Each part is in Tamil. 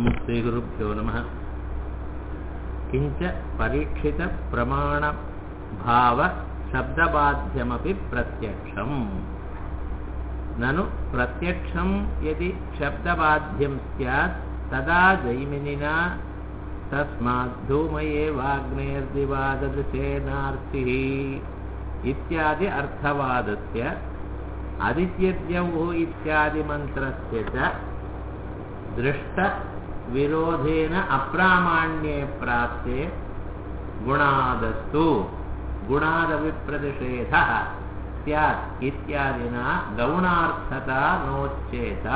श्रीगुरुभ्यो नमः किञ्च परीक्षितप्रमाणभावशब्दबाध्यमपि प्रत्यक्षम् ननु प्रत्यक्षं यदि शब्दबाध्यं स्यात् तदा जैमिनिना तस्मात् धूमये वाग्नेर्दिवाददृशेनार्थिः इत्यादि अर्थवादस्य अदित्यद्यौः इत्यादिमन्त्रस्य च दृष्टविरोधेन अप्रामाण्ये प्राप्ते गुणादस्तु गुणादविप्रतिषेधः स्यात् इत्यादिना गौणार्थता नोच्येत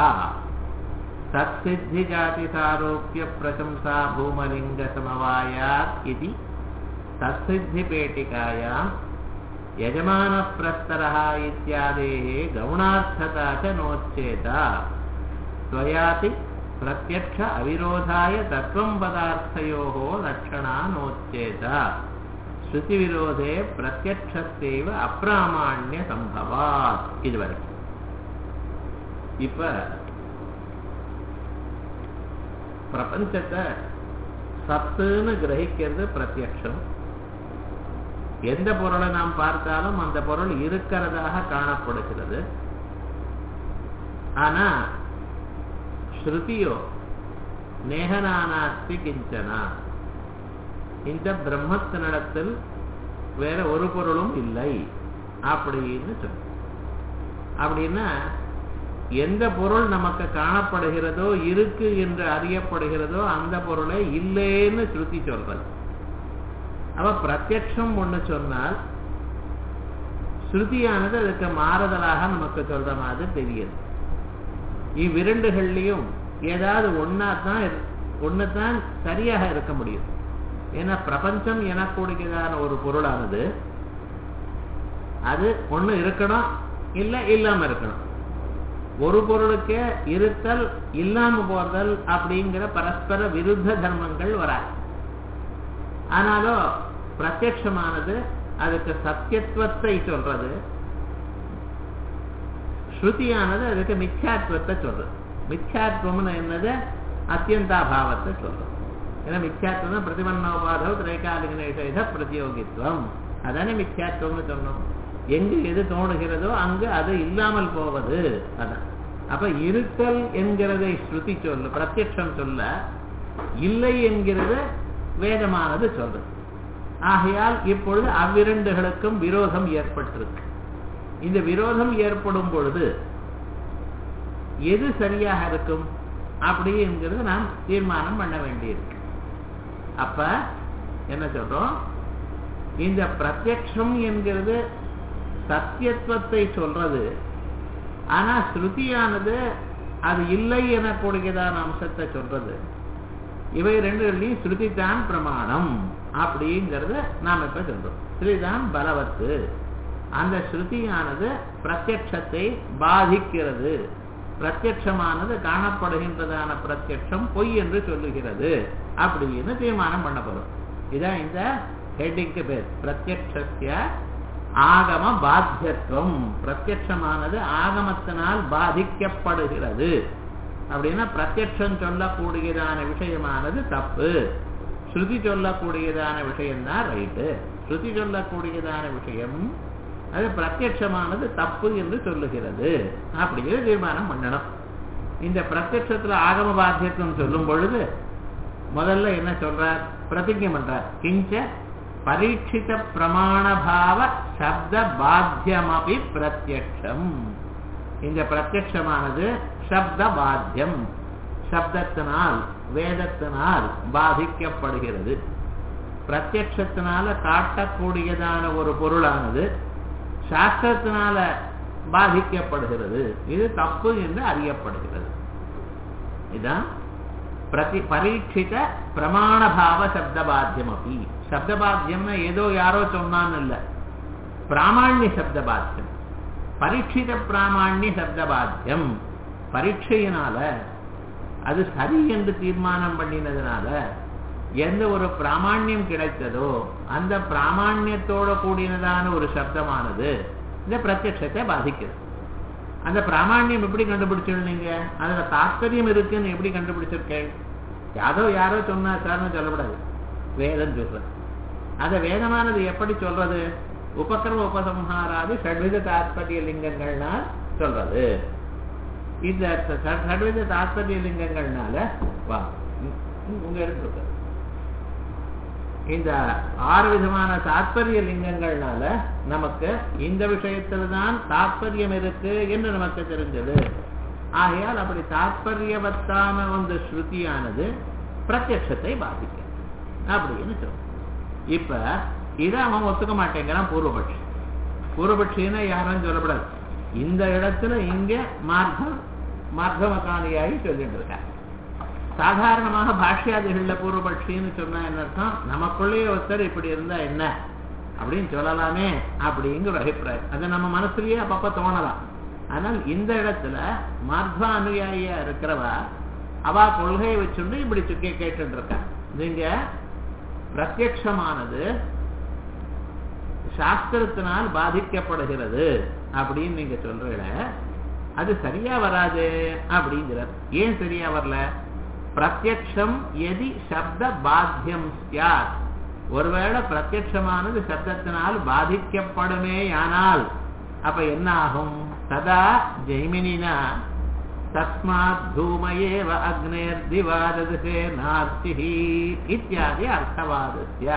तत्सिद्धिजातिसारोप्यप्रशंसा भूमलिङ्गसमवायात् इति तत्सिद्धिपेटिकायाम् यजमानप्रस्तरः इत्यादेः गौणार्थता च नोच्येत त्वयाति प्रत्यक्ष अविरोधाय तत्त्वं पदार्थयोः लक्षणा नोच्येत ஸ்ருதிவிரோதே பிரத்யட்சத்தேவ அப்பிராமாண்ய சம்பவாத் இதுவரை இப்ப பிரபஞ்சத்தை சத்துன்னு கிரகிக்கிறது பிரத்யக்ஷம் எந்த பொருளை நாம் பார்த்தாலும் அந்த பொருள் இருக்கிறதாக காணப்படுகிறது ஆனா ஸ்ருதியோ நேகனானாஸ்தி கிஞ்சனா இந்த பிரம்மத்தினிடத்தில் வேற ஒரு பொருளும் இல்லை அப்படின்னு சொல்ல அப்படின்னா எந்த பொருள் நமக்கு காணப்படுகிறதோ இருக்கு என்று அறியப்படுகிறதோ அந்த பொருளை இல்லைன்னு ஸ்ருதி சொல்றது அவ பிரத்யக்ஷம் ஒண்ணு சொன்னால் ஸ்ருதியானது அதுக்கு மாறுதலாக நமக்கு சொல்ற மாதிரி தெரியுது இவ்விரண்டுகள்லையும் ஏதாவது ஒன்னா தான் ஒன்னு தான் சரியாக இருக்க முடியும் ஏன்னா பிரபஞ்சம் எனக்கூடியதான ஒரு பொருளானது அது ஒண்ணு இருக்கணும் இல்ல இல்லாம இருக்கணும் ஒரு பொருளுக்கே இருத்தல் இல்லாம போதல் அப்படிங்கிற பரஸ்பர விருத்த தர்மங்கள் வராது ஆனாலும் பிரத்யமானது அதுக்கு சத்தியத்துவத்தை சொல்றது ஸ்ருதியானது அதுக்கு மித்யாத்வத்தை சொல்றது மித்யாத்வம்னு என்னது அத்தியந்தாபாவத்தை சொல்றது ஏன்னா மித்யாத்வம் பிரதிபன்னோபாதவ் திரைகாலிகநேஷ பிரதியோகித்துவம் அதானே மித்யாத்வம்னு சொன்னோம் எங்கு எது தோணுகிறதோ அங்கு அது இல்லாமல் போவது அதான் அப்ப இருத்தல் என்கிறதை ஸ்ருதி சொல்ல பிரத்யட்சம் சொல்ல இல்லை என்கிறது வேதமானது சொல்றது ஆகையால் இப்பொழுது அவ்விரண்டுகளுக்கும் விரோதம் ஏற்பட்டிருக்கு இந்த விரோதம் ஏற்படும் பொழுது எது சரியாக இருக்கும் அப்படிங்கிறது நாம் தீர்மானம் பண்ண வேண்டியிருக்கு அப்ப என்ன சொல்றோம் இந்த பிரத்யக்ஷம் என்கிறது சத்தியத்துவத்தை சொல்றது ஆனா ஸ்ருதியானது அது இல்லை எனக்கூடியதான அம்சத்தை சொல்றது இவை ரெண்டுகள்லையும் ஸ்ருதி தான் பிரமாணம் அப்படிங்கிறத நாம் இப்ப சொல்றோம் ஸ்ருதிதான் பலவத்து அந்த ஸ்ருதியானது பிரத்யட்சத்தை பாதிக்கிறது பிரத்யட்சமானது காணப்படுகின்றதான பிரத்யட்சம் பொய் என்று சொல்லுகிறது அப்படின்னு தீர்மானம் பண்ண போறோம் இதான் இந்த ஹெட்டிங்க்கு பேர் பிரத்யட்சத்திய ஆகம பாத்தியத்துவம் பிரத்யட்சமானது ஆகமத்தினால் பாதிக்கப்படுகிறது அப்படின்னா பிரத்யட்சம் சொல்லக்கூடியதான விஷயமானது தப்பு ஸ்ருதி சொல்லக்கூடியதான விஷயம்தான் ரைட்டு ஸ்ருதி சொல்லக்கூடியதான விஷயம் அது பிரத்யட்சமானது தப்பு என்று சொல்லுகிறது அப்படிங்கிற தீர்மானம் பண்ணணும் இந்த பிரத்யட்சத்துல ஆகம பாத்தியத்துவம் சொல்லும் பொழுது முதல்ல என்ன சொல்றார் பிரதிஜை பண்றார் கிஞ்ச பரீட்சித பிரமாணபாவ சப்த பாத்தியமபி பிரத்யட்சம் இந்த பிரத்யட்சமானது சப்த பாத்தியம் சப்தத்தினால் வேதத்தினால் பாதிக்கப்படுகிறது பிரத்யட்சத்தினால காட்டக்கூடியதான ஒரு பொருளானது சாஸ்திரத்தினால பாதிக்கப்படுகிறது இது தப்பு என்று அறியப்படுகிறது இதுதான் பிரதி பரீட்சித பிரமாணபாவ சப்தபாத்தியம் அப்படி சப்தபாத்தியம்னா ஏதோ யாரோ சொன்னான்னு இல்ல பிராமாண்ய சப்தபாத்தியம் பரீட்சித பிராமாண்ய சப்தபாத்தியம் பரீட்சையினால அது சரி என்று தீர்மானம் பண்ணினதுனால எந்த ஒரு பிராமாண்யம் கிடைத்ததோ அந்த பிராமாண்யத்தோட கூடினதான ஒரு சப்தமானது இந்த பிரத்யட்சத்தை பாதிக்கிறது அந்த பிராமாண்யம் எப்படி கண்டுபிடிச்சிருந்தீங்க அதுல தாத்பரியம் இருக்குன்னு எப்படி கண்டுபிடிச்சிருக்கேன் யாரோ யாரோ சொன்னா சார்னு சொல்லக்கூடாது வேதம் சொல்றது அந்த வேதமானது எப்படி சொல்றது உபக்கிரம உபசம்ஹாராதி ஷட்வித தாத்பரிய லிங்கங்கள்னால் சொல்றது இந்த ச- ச- ஷட்வித தாத்பரிய லிங்கங்கள்னால வா உம், உம், உங்க எடுத்து இந்த ஆறு விதமான தாத்பரிய லிங்கங்கள்னால நமக்கு இந்த விஷயத்துல தான் தாத்பரியம் இருக்கு என்று நமக்கு தெரிஞ்சது ஆகையால் அப்படி தாத்பரியவத்தான ಒಂದು ஸ்ருதியானது பிரத்யட்சத்தை பாதிக்கும் அப்படின்னு சொல்லும் இப்ப இதை அவன் ஒத்துக்க மாட்டேங்கிறான் பூர்வபட்சி பூர்வபட்சின்னா யாரும் சொல்லப்படாது இந்த இடத்துல இங்க மார்க்கம் மார்க்கமகானியாகி சொல்லிட்டு இருக்காங்க சாதாரணமாக பாஷ்யாதிகள்ல பூர்வபட்சின்னு சொன்னா என்ன அர்த்தம் நமக்குள்ளேயே ஒருத்தர் இப்படி இருந்தா என்ன அப்படின்னு சொல்லலாமே அப்படிங்கிற ஒரு அபிப்பிராயம் அது நம்ம மனசுலயே அப்பப்ப தோணலாம் ஆனால் இந்த இடத்துல மார்க்க அனுயாயியா இருக்கிறவா அவா கொள்கையை வச்சுட்டு இப்படி சுக்கி கேட்டுட்டு இருக்கா நீங்க பிரத்யக்ஷமானது சாஸ்திரத்தினால் பாதிக்கப்படுகிறது அப்படின்னு நீங்க சொல்றீங்க அது சரியா வராது அப்படிங்கிறார் ஏன் சரியா வரல பிரத்யக்ஷம் எதி சப்த பாத்தியம் சியாத் ஒருவேளை பிரத்யக்ஷமானது சப்தத்தினால் பாதிக்கப்படுமே ஆனால் அப்ப என்ன ஆகும் ததா ஜெய்மினினா தஸ்மாத் தூமயேவ அக்னேர் திவாததே நார்த்திஹி இத்தியாதி அர்த்தவாதஸ்ய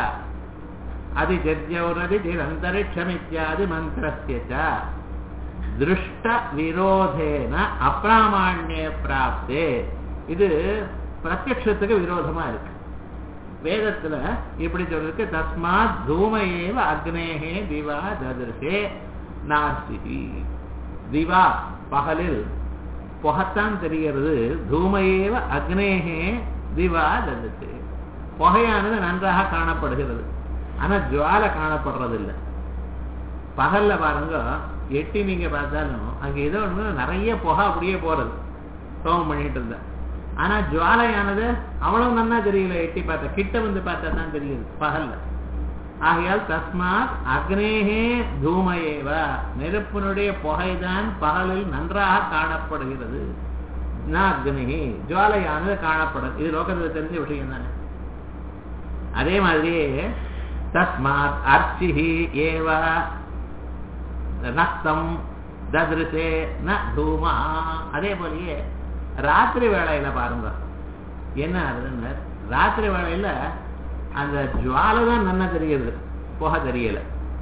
அதிஜர்ஜௌரதிரந்தரிக்ஷமித்யாதி மந்திரஸ்ய ச திருஷ்ட விரோதேன அப்பிராமாண்ய பிராப்தே இது பிரத்யக்ஷத்துக்கு விரோதமா இருக்கு வேதத்துல இப்படி சொல்லிருக்கு தஸ்மாத் தூமயேவ அக்னேகே திவா ததிர்ஷே நாஸ்திகி திவா பகலில் புகத்தான் தெரிகிறது தூமையேவ அக்னேகே திவா ததிர்ஷே புகையானது நன்றாக காணப்படுகிறது ஆனா ஜுவாலை காணப்படுறதில்லை பகல்ல பாருங்க எட்டி நீங்க பார்த்தாலும் அங்க ஏதோ ஒண்ணு நிறைய புகை அப்படியே போறது சோகம் பண்ணிட்டு இருந்த ஆனா ஜுவாலையானது அவ்வளவு நன்னா தெரியல எட்டி பார்த்தா கிட்ட வந்து பார்த்தா தான் தெரியுது பகல்ல ஆகையால் தஸ்மாத் அக்னேகே தூமயேவ நெருப்பினுடைய புகைதான் பகலில் நன்றாக காணப்படுகிறது ந அக்னி ஜுவாலையானது காணப்படும் இது லோகத்தில் தெரிஞ்ச விஷயம் தானே அதே மாதிரியே தஸ்மாத் அர்ச்சிஹி ஏவ நக்தம் ததிருசே ந தூமா அதே போலயே ராத்திரி வேளையில பாருங்க என்ன ஆகுதுன்னு ராத்திரி வேளையில அந்த ஜுவாலை தான் நன்னா தெரியுது புகை தெரியல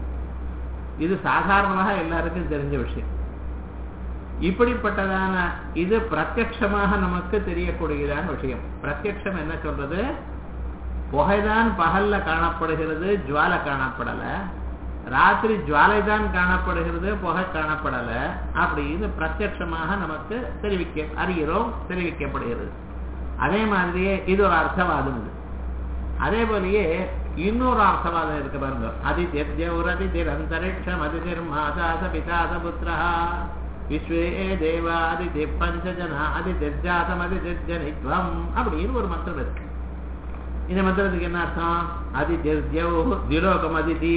இது சாதாரணமாக எல்லாருக்கும் தெரிஞ்ச விஷயம் இப்படிப்பட்டதான இது பிரத்யட்சமாக நமக்கு தெரியக்கூடியதான விஷயம் பிரத்யட்சம் என்ன சொல்றது புகைதான் பகல்ல காணப்படுகிறது ஜுவாலை காணப்படல ராத்திரி ஜுவாலை தான் காணப்படுகிறது புகை காணப்படல அப்படின்னு பிரத்யட்சமாக நமக்கு தெரிவிக்க அறிகிறோம் தெரிவிக்கப்படுகிறது அதே மாதிரியே இது ஒரு அர்த்தவாதம் இது அதே போலயே இன்னொரு அர்த்தவாதம் இருக்கு பாருங்க அதிதிர்ஜௌரதிதிர் அந்தரிக்ஷம் அதிதிர் மாதாச பிதாச புத்திரா விஸ்வே தேவா அதிதி பஞ்சஜனா அதிதிர்ஜாதம் அதிதிர்ஜனித்வம் அப்படின்னு ஒரு மந்திரம் இருக்கு இந்த மந்திரத்துக்கு என்ன அர்த்தம் அதிதிர்ஜௌ திலோகம் அதிதி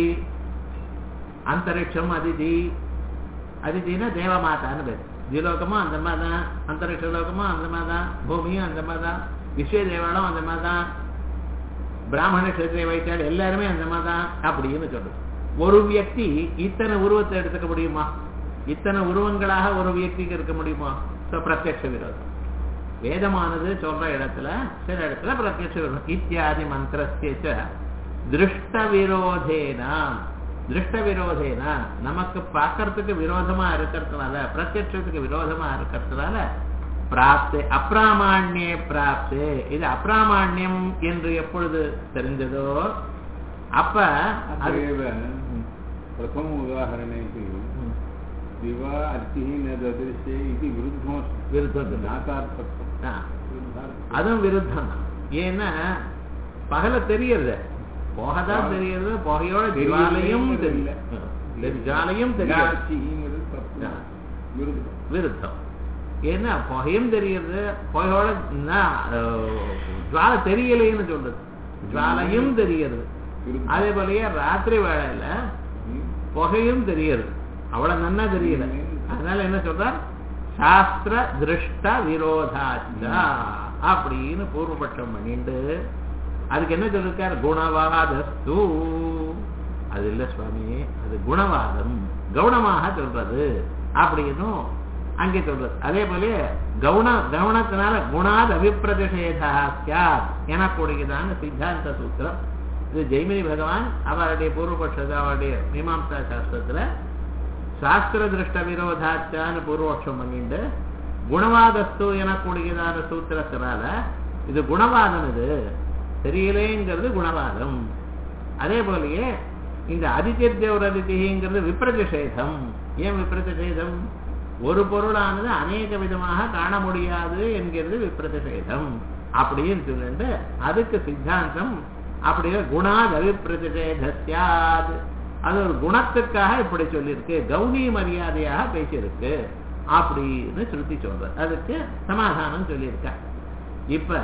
அந்தரிக்ஷம் அதிதி அதிதினா தேவமாதான்னு பேர் திலோகமும் அந்த மாதிரி தான் அந்தரிக்ஷ லோகமும் அந்த மாதிரி தான் பூமியும் அந்த மாதிரி தான் விஸ்வ தேவாலும் அந்த மாதிரி தான் பிராமண கஷத்திரிய வைத்தால் எல்லாருமே அந்த மாதிரி தான் அப்படின்னு சொல்றது ஒரு வியக்தி இத்தனை உருவத்தை எடுத்துக்க முடியுமா இத்தனை உருவங்களாக ஒரு வியக்திக்கு இருக்க முடியுமா So, பிரத்யக்ஷ விரோதம் வேதமானது சொல்ற இடத்துல சில இடத்துல பிரத்யட்ச விரோதம் இத்தியாதி மந்திரஸ்ய திருஷ்ட விரோதேனா திருஷ்ட விரோதேனா நமக்கு பார்க்கறதுக்கு விரோதமா இருக்கிறதுனால பிரத்யட்சத்துக்கு விரோதமா இருக்கிறதுனால பிராப்தே அப்பிராமாண்யே பிராப்தே இது அப்பிராமாண்யம் என்று எப்பொழுது தெரிஞ்சதோ அப்ப அது अतएव प्रथम उदाहरणेपि ம், दिवा अर्चिः न ददृश्ये इति विरुद्धमस्ति விருத்தம் ज्ञातार्थत्वं ஆ, विरुद्धार्थत्वं। அதுவும் விருத்தம் தான் ஏன்னா பகல தெரியறது புகைதான் தெரியறது புகையோட ஜுவாலையும் தெரியல ஜுவாலையும் தெரியல ज्ञार्चिः तत्त्वं ஆ. विरुद्धं விருத்தம் ஏன்னா புகையும் தெரியறது புகையோட ந- அஹ், ஜுவாலை தெரியலைன்னு சொல்றது ஜுவாலையும் தெரியறது விருத்தம். அதே போலயே ராத்திரி வேளையில ம். புகையும் தெரியறது அவ்வளவு நன்னா தெரியல அதனால என்ன சொல்றார் சாஸ்திர திருஷ்ட விரோதாச்சா அப்படின்னு பூர்வபட்சம் பண்ணிண்டு அதுக்கு என்ன சொல்லிருக்கார் குணவாதஸ்து அது இல்ல சுவாமி அது குணவாதம் கவுனமாக சொல்றது அப்படின்னும் அங்கே சொல்றது அதே போல கவுன கவனத்தினால குணாத் அபிப்பிரதிஷேதா சாத் எனக்கூடியதான சித்தாந்த சூத்திரம் இது ஜெய்மினி பகவான் அவருடைய பூர்வபட்சத்தை அவருடைய மீமாம்சா சாஸ்திரத்துல சாஸ்திர திருஷ்ட விரோதாச்சான்னு பூர்வபட்சம் பண்ணிட்டு குணவாதஸ்து எனக்கூடியதான சூத்திரத்தினால இது குணவாதம் இது தெரியலேங்கிறது குணவாதம் அதே போலயே இந்த அதித்தியவரதிங்கிறது விப்ரதிஷேதம் ஏன் விப்ரதிஷேதம் ஒரு பொருளானது அநேக விதமாக காண முடியாது என்கிறது விப்ரதிஷேதம் அப்படின்னு சொல்லிட்டு அதுக்கு சித்தாந்தம் அப்படியே குணாத் அவிப்பிரதிஷேதஸ்யாது அது ஒரு குணத்துக்காக இப்படி சொல்லியிருக்கு கௌனி மரியாதையாக பேசியிருக்கு அப்படின்னு ஸ்ருதி சொல்ற அதுக்கு சமாதானம் சொல்லியிருக்க இப்ப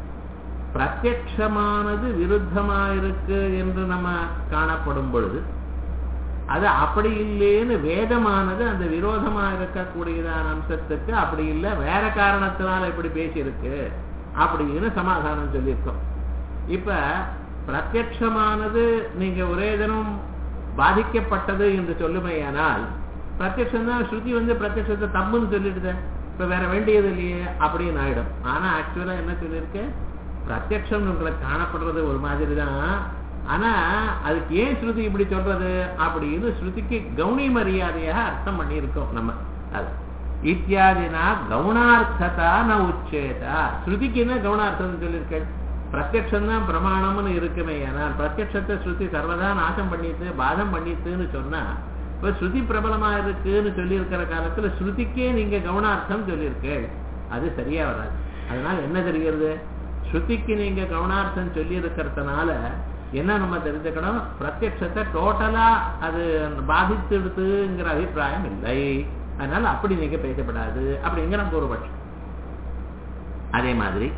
பிரத்யக்ஷமானது விருத்தமா இருக்கு என்று நம்ம காணப்படும் பொழுது அது அப்படி இல்லைன்னு வேதமானது அந்த விரோதமா இருக்கக்கூடியதான அம்சத்துக்கு அப்படி இல்லை வேற காரணத்தினால இப்படி பேசியிருக்கு அப்படின்னு சமாதானம் சொல்லியிருக்கோம் இப்ப பிரத்யக்ஷமானது நீங்க ஒரே தினம் பாதிக்கப்பட்டது என்று சொல்லுமையானால் பிரத்யக்ஷம் தான் ஸ்ருதி வந்து பிரத்யக்ஷத்தை தப்புன்னு சொல்லிடுது இப்ப வேற வேண்டியது இல்லையே அப்படின்னு ஆயிடும் ஆனா ஆக்சுவலா என்ன சொல்லியிருக்கு பிரத்யக்ஷம் உங்களுக்கு காணப்படுறது ஒரு மாதிரி தான் ஆனா அதுக்கு ஏன் ஸ்ருதி இப்படி சொல்றது அப்படின்னு ஸ்ருதிக்கு கவுனி மரியாதையாக அர்த்தம் பண்ணியிருக்கோம் நம்ம அது இத்தியாதினா கவுனார்த்ததா ந உச்சேதா ஸ்ருதிக்கு என்ன கவுனார்த்தம் சொல்லியிருக்கேன் பிரத்யக்ஷம் தான் பிரமாணம்னு இருக்குமே ஆனால் பிரத்யக்ஷத்தை ஸ்ருதி சர்வதா நாசம் பண்ணிட்டு பாதம் பண்ணிட்டுன்னு சொன்னா இப்ப ஸ்ருதி பிரபலமா இருக்குன்னு சொல்லி இருக்கிற காலத்துல ஸ்ருதிக்கே நீங்க கவுனார்த்தம் சொல்லியிருக்கேள் அது சரியா வராது அதனால என்ன தெரிகிறது ஸ்ருதிக்கு நீங்க கவுனார்த்தம் சொல்லி இருக்கிறதுனால என்ன நம்ம தெரிஞ்சுக்கணும் பிரத்யக்ஷத்தை டோட்டலா அது பாதித்துடுதுங்கிற அபிப்பிராயம் இல்லை அதனால அப்படி நீங்க பேசப்படாது அப்படிங்கிற பூர்வபட்சம் அதே மாதிரி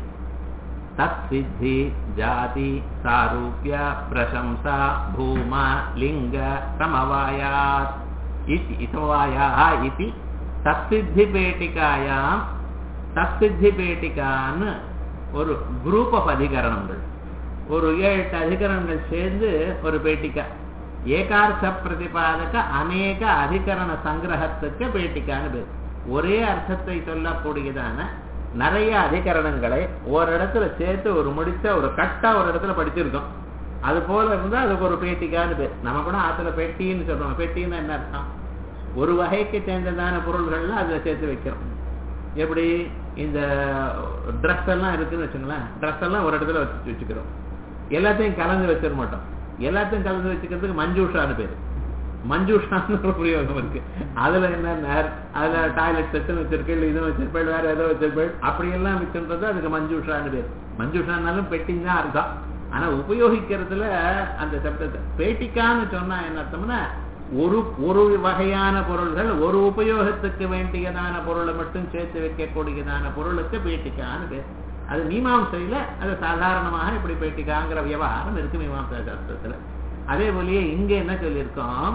தத் சித்தி ஜாதி சாரூபிய பிரசம்சா பூமா லிங்க சமவாயாத் இதி சமவாயாः இதி தத்சித்தி பேட்டிகாயாம் தத்சித்தி பேட்டிகான்னு ஒரு குரூப் ஆஃப் அதிகரணங்கள் ஒரு ஏழு எட்டு அதிகரணங்கள் சேர்ந்து ஒரு பேட்டிக்கா ஏகார்த்த பிரதிபாதக அநேக அதிகரண சங்கிரகத்துக்கு பேட்டிக்கான்னு பேர் ஒரே அர்த்தத்தை சொல்லக்கூடியதான நிறைய அதிகரணங்களை ஒரு இடத்துல சேர்த்து ஒரு முடிச்ச ஒரு கட்டா ஒரு இடத்துல படிச்சிருக்கோம் அது போல இருந்தா அதுக்கு ஒரு பேட்டிக்கான்னு பேர் நம்ம கூட ஆத்துல பெட்டின்னு சொல்றோம் பெட்டின்னு என்ன அர்த்தம் ஒரு வகைக்கு சேர்ந்ததான பொருள்கள்லாம் அதுல சேர்த்து வைக்கிறோம் எப்படி இந்த ட்ரெஸ் எல்லாம் இருக்குன்னு வச்சுங்களேன் ட்ரெஸ் எல்லாம் ஒரு இடத்துல வச்சு வச்சுக்கிறோம் எல்லாத்தையும் கலந்து வச்சிட மாட்டோம் எல்லாத்தையும் கலந்து வச்சுக்கிறதுக்கு மஞ்சூஷான்னு பேரு மஞ்சூஷான்னு ஒரு பிரயோகம் இருக்கு அதுல என்ன அதுல டாய்லெட் செட்டும் வச்சிருக்கேன் இதுவும் வச்சிருப்பேன் வேற ஏதோ வச்சிருப்பேன் அப்படி எல்லாம் வச்சுன்றது அதுக்கு மஞ்சூஷான்னு பேர் மஞ்சூஷானாலும் பெட்டிங் தான் அர்த்தம் ஆனா உபயோகிக்கிறதுல அந்த சப்தத்தை பேட்டிக்கான்னு சொன்னா என்ன அர்த்தம்னா ஒரு ஒரு வகையான பொருள்கள் ஒரு உபயோகத்துக்கு வேண்டியதான பொருளை மட்டும் சேர்த்து வைக்கக்கூடியதான பொருளுக்கு பேட்டிக்கான்னு பேர் அது மீமாம்சையில அது சாதாரணமாக இப்படி பேட்டிக்காங்கிற விவகாரம் இருக்கு மீமாம்சா சாஸ்திரத்துல அதே போலயே இங்க என்ன சொல்லியிருக்கோம்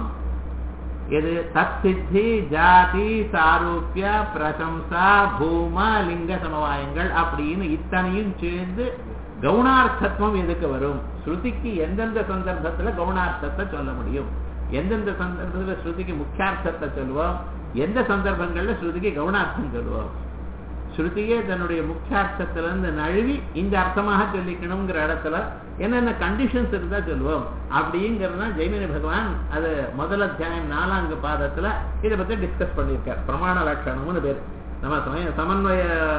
எது தத் சித்தி ஜாதி சாரூபிய பிரசம்சா பூமா லிங்க சமவாயங்கள் அப்படின்னு இத்தனையும் சேர்ந்து கவுனார்த்தத்துவம் எதுக்கு வரும் ஸ்ருதிக்கு எந்தெந்த சந்தர்ப்பத்துல கவுனார்த்தத்தை சொல்ல முடியும் எந்தெந்த சந்தர்ப்பத்துல ஸ்ருதிக்கு முக்கியார்த்தத்தை சொல்லுவோம் எந்த சந்தர்ப்பங்கள்ல ஸ்ருதிக்கு கவுனார்த்தம் சொல்லுவோம் ஸ்ருதியே தன்னுடைய முக்கியார்த்தத்துல இருந்து நழுவி இந்த அர்த்தமாக சொல்லிக்கணுங்கிற இடத்துல என்னென்ன கண்டிஷன்ஸ் இருந்தா சொல்லுவோம் அப்படிங்கிறதுனா ஜெய்மினி பகவான் அது முதல் அத்தியாயம் நாலாங்கு பாதத்துல இதை பத்தி டிஸ்கஸ் பண்ணியிருக்கார் பிரமாண லட்சணம்னு பேர் நம்ம சமய சமன்வய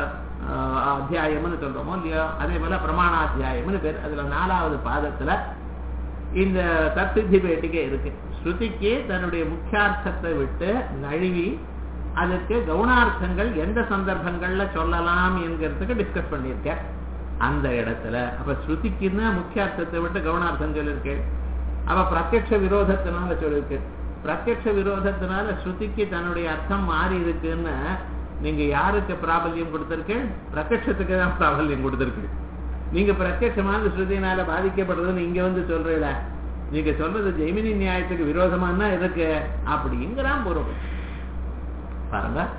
அத்தியாயம்னு சொல்றோமோ இல்லையோ அதே போல பிரமாணாத்தியாயம்னு பேர் அதுல நாலாவது பாதத்துல இந்த தற்சித்தி பேட்டிக்கே இருக்கு ஸ்ருதிக்கு தன்னுடைய முக்கியார்த்தத்தை விட்டு நழுவி அதுக்கு கவுனார்த்தங்கள் எந்த சந்தர்ப்பங்கள்ல சொல்லலாம் என்கிறதுக்கு டிஸ்கஸ் பண்ணியிருக்கேன் அந்த இடத்துல அப்ப ஸ்ருதிக்குன்னா முக்கியார்த்தத்தை விட்டு கவுனார்த்தம் சொல்லியிருக்கேன் அப்ப பிரத்யட்ச விரோதத்தினால சொல்லியிருக்கு பிரத்யட்ச விரோதத்தினால ஸ்ருதிக்கு தன்னுடைய அர்த்தம் மாறி இருக்குன்னு நீங்க யாருக்கு பிராபல்யம் கொடுத்திருக்கேன் பிரத்யட்சத்துக்கு தான் பிராபல்யம் கொடுத்திருக்கு நீங்க பிரத்யட்சமான ஸ்ருதியினால பாதிக்கப்படுறதுன்னு இங்க வந்து சொல்றீல நீங்க சொல்றது ஜெய்மினி நியாயத்துக்கு விரோதமான இருக்கு அப்படிங்கிறான் பூர்வம் பாருங்க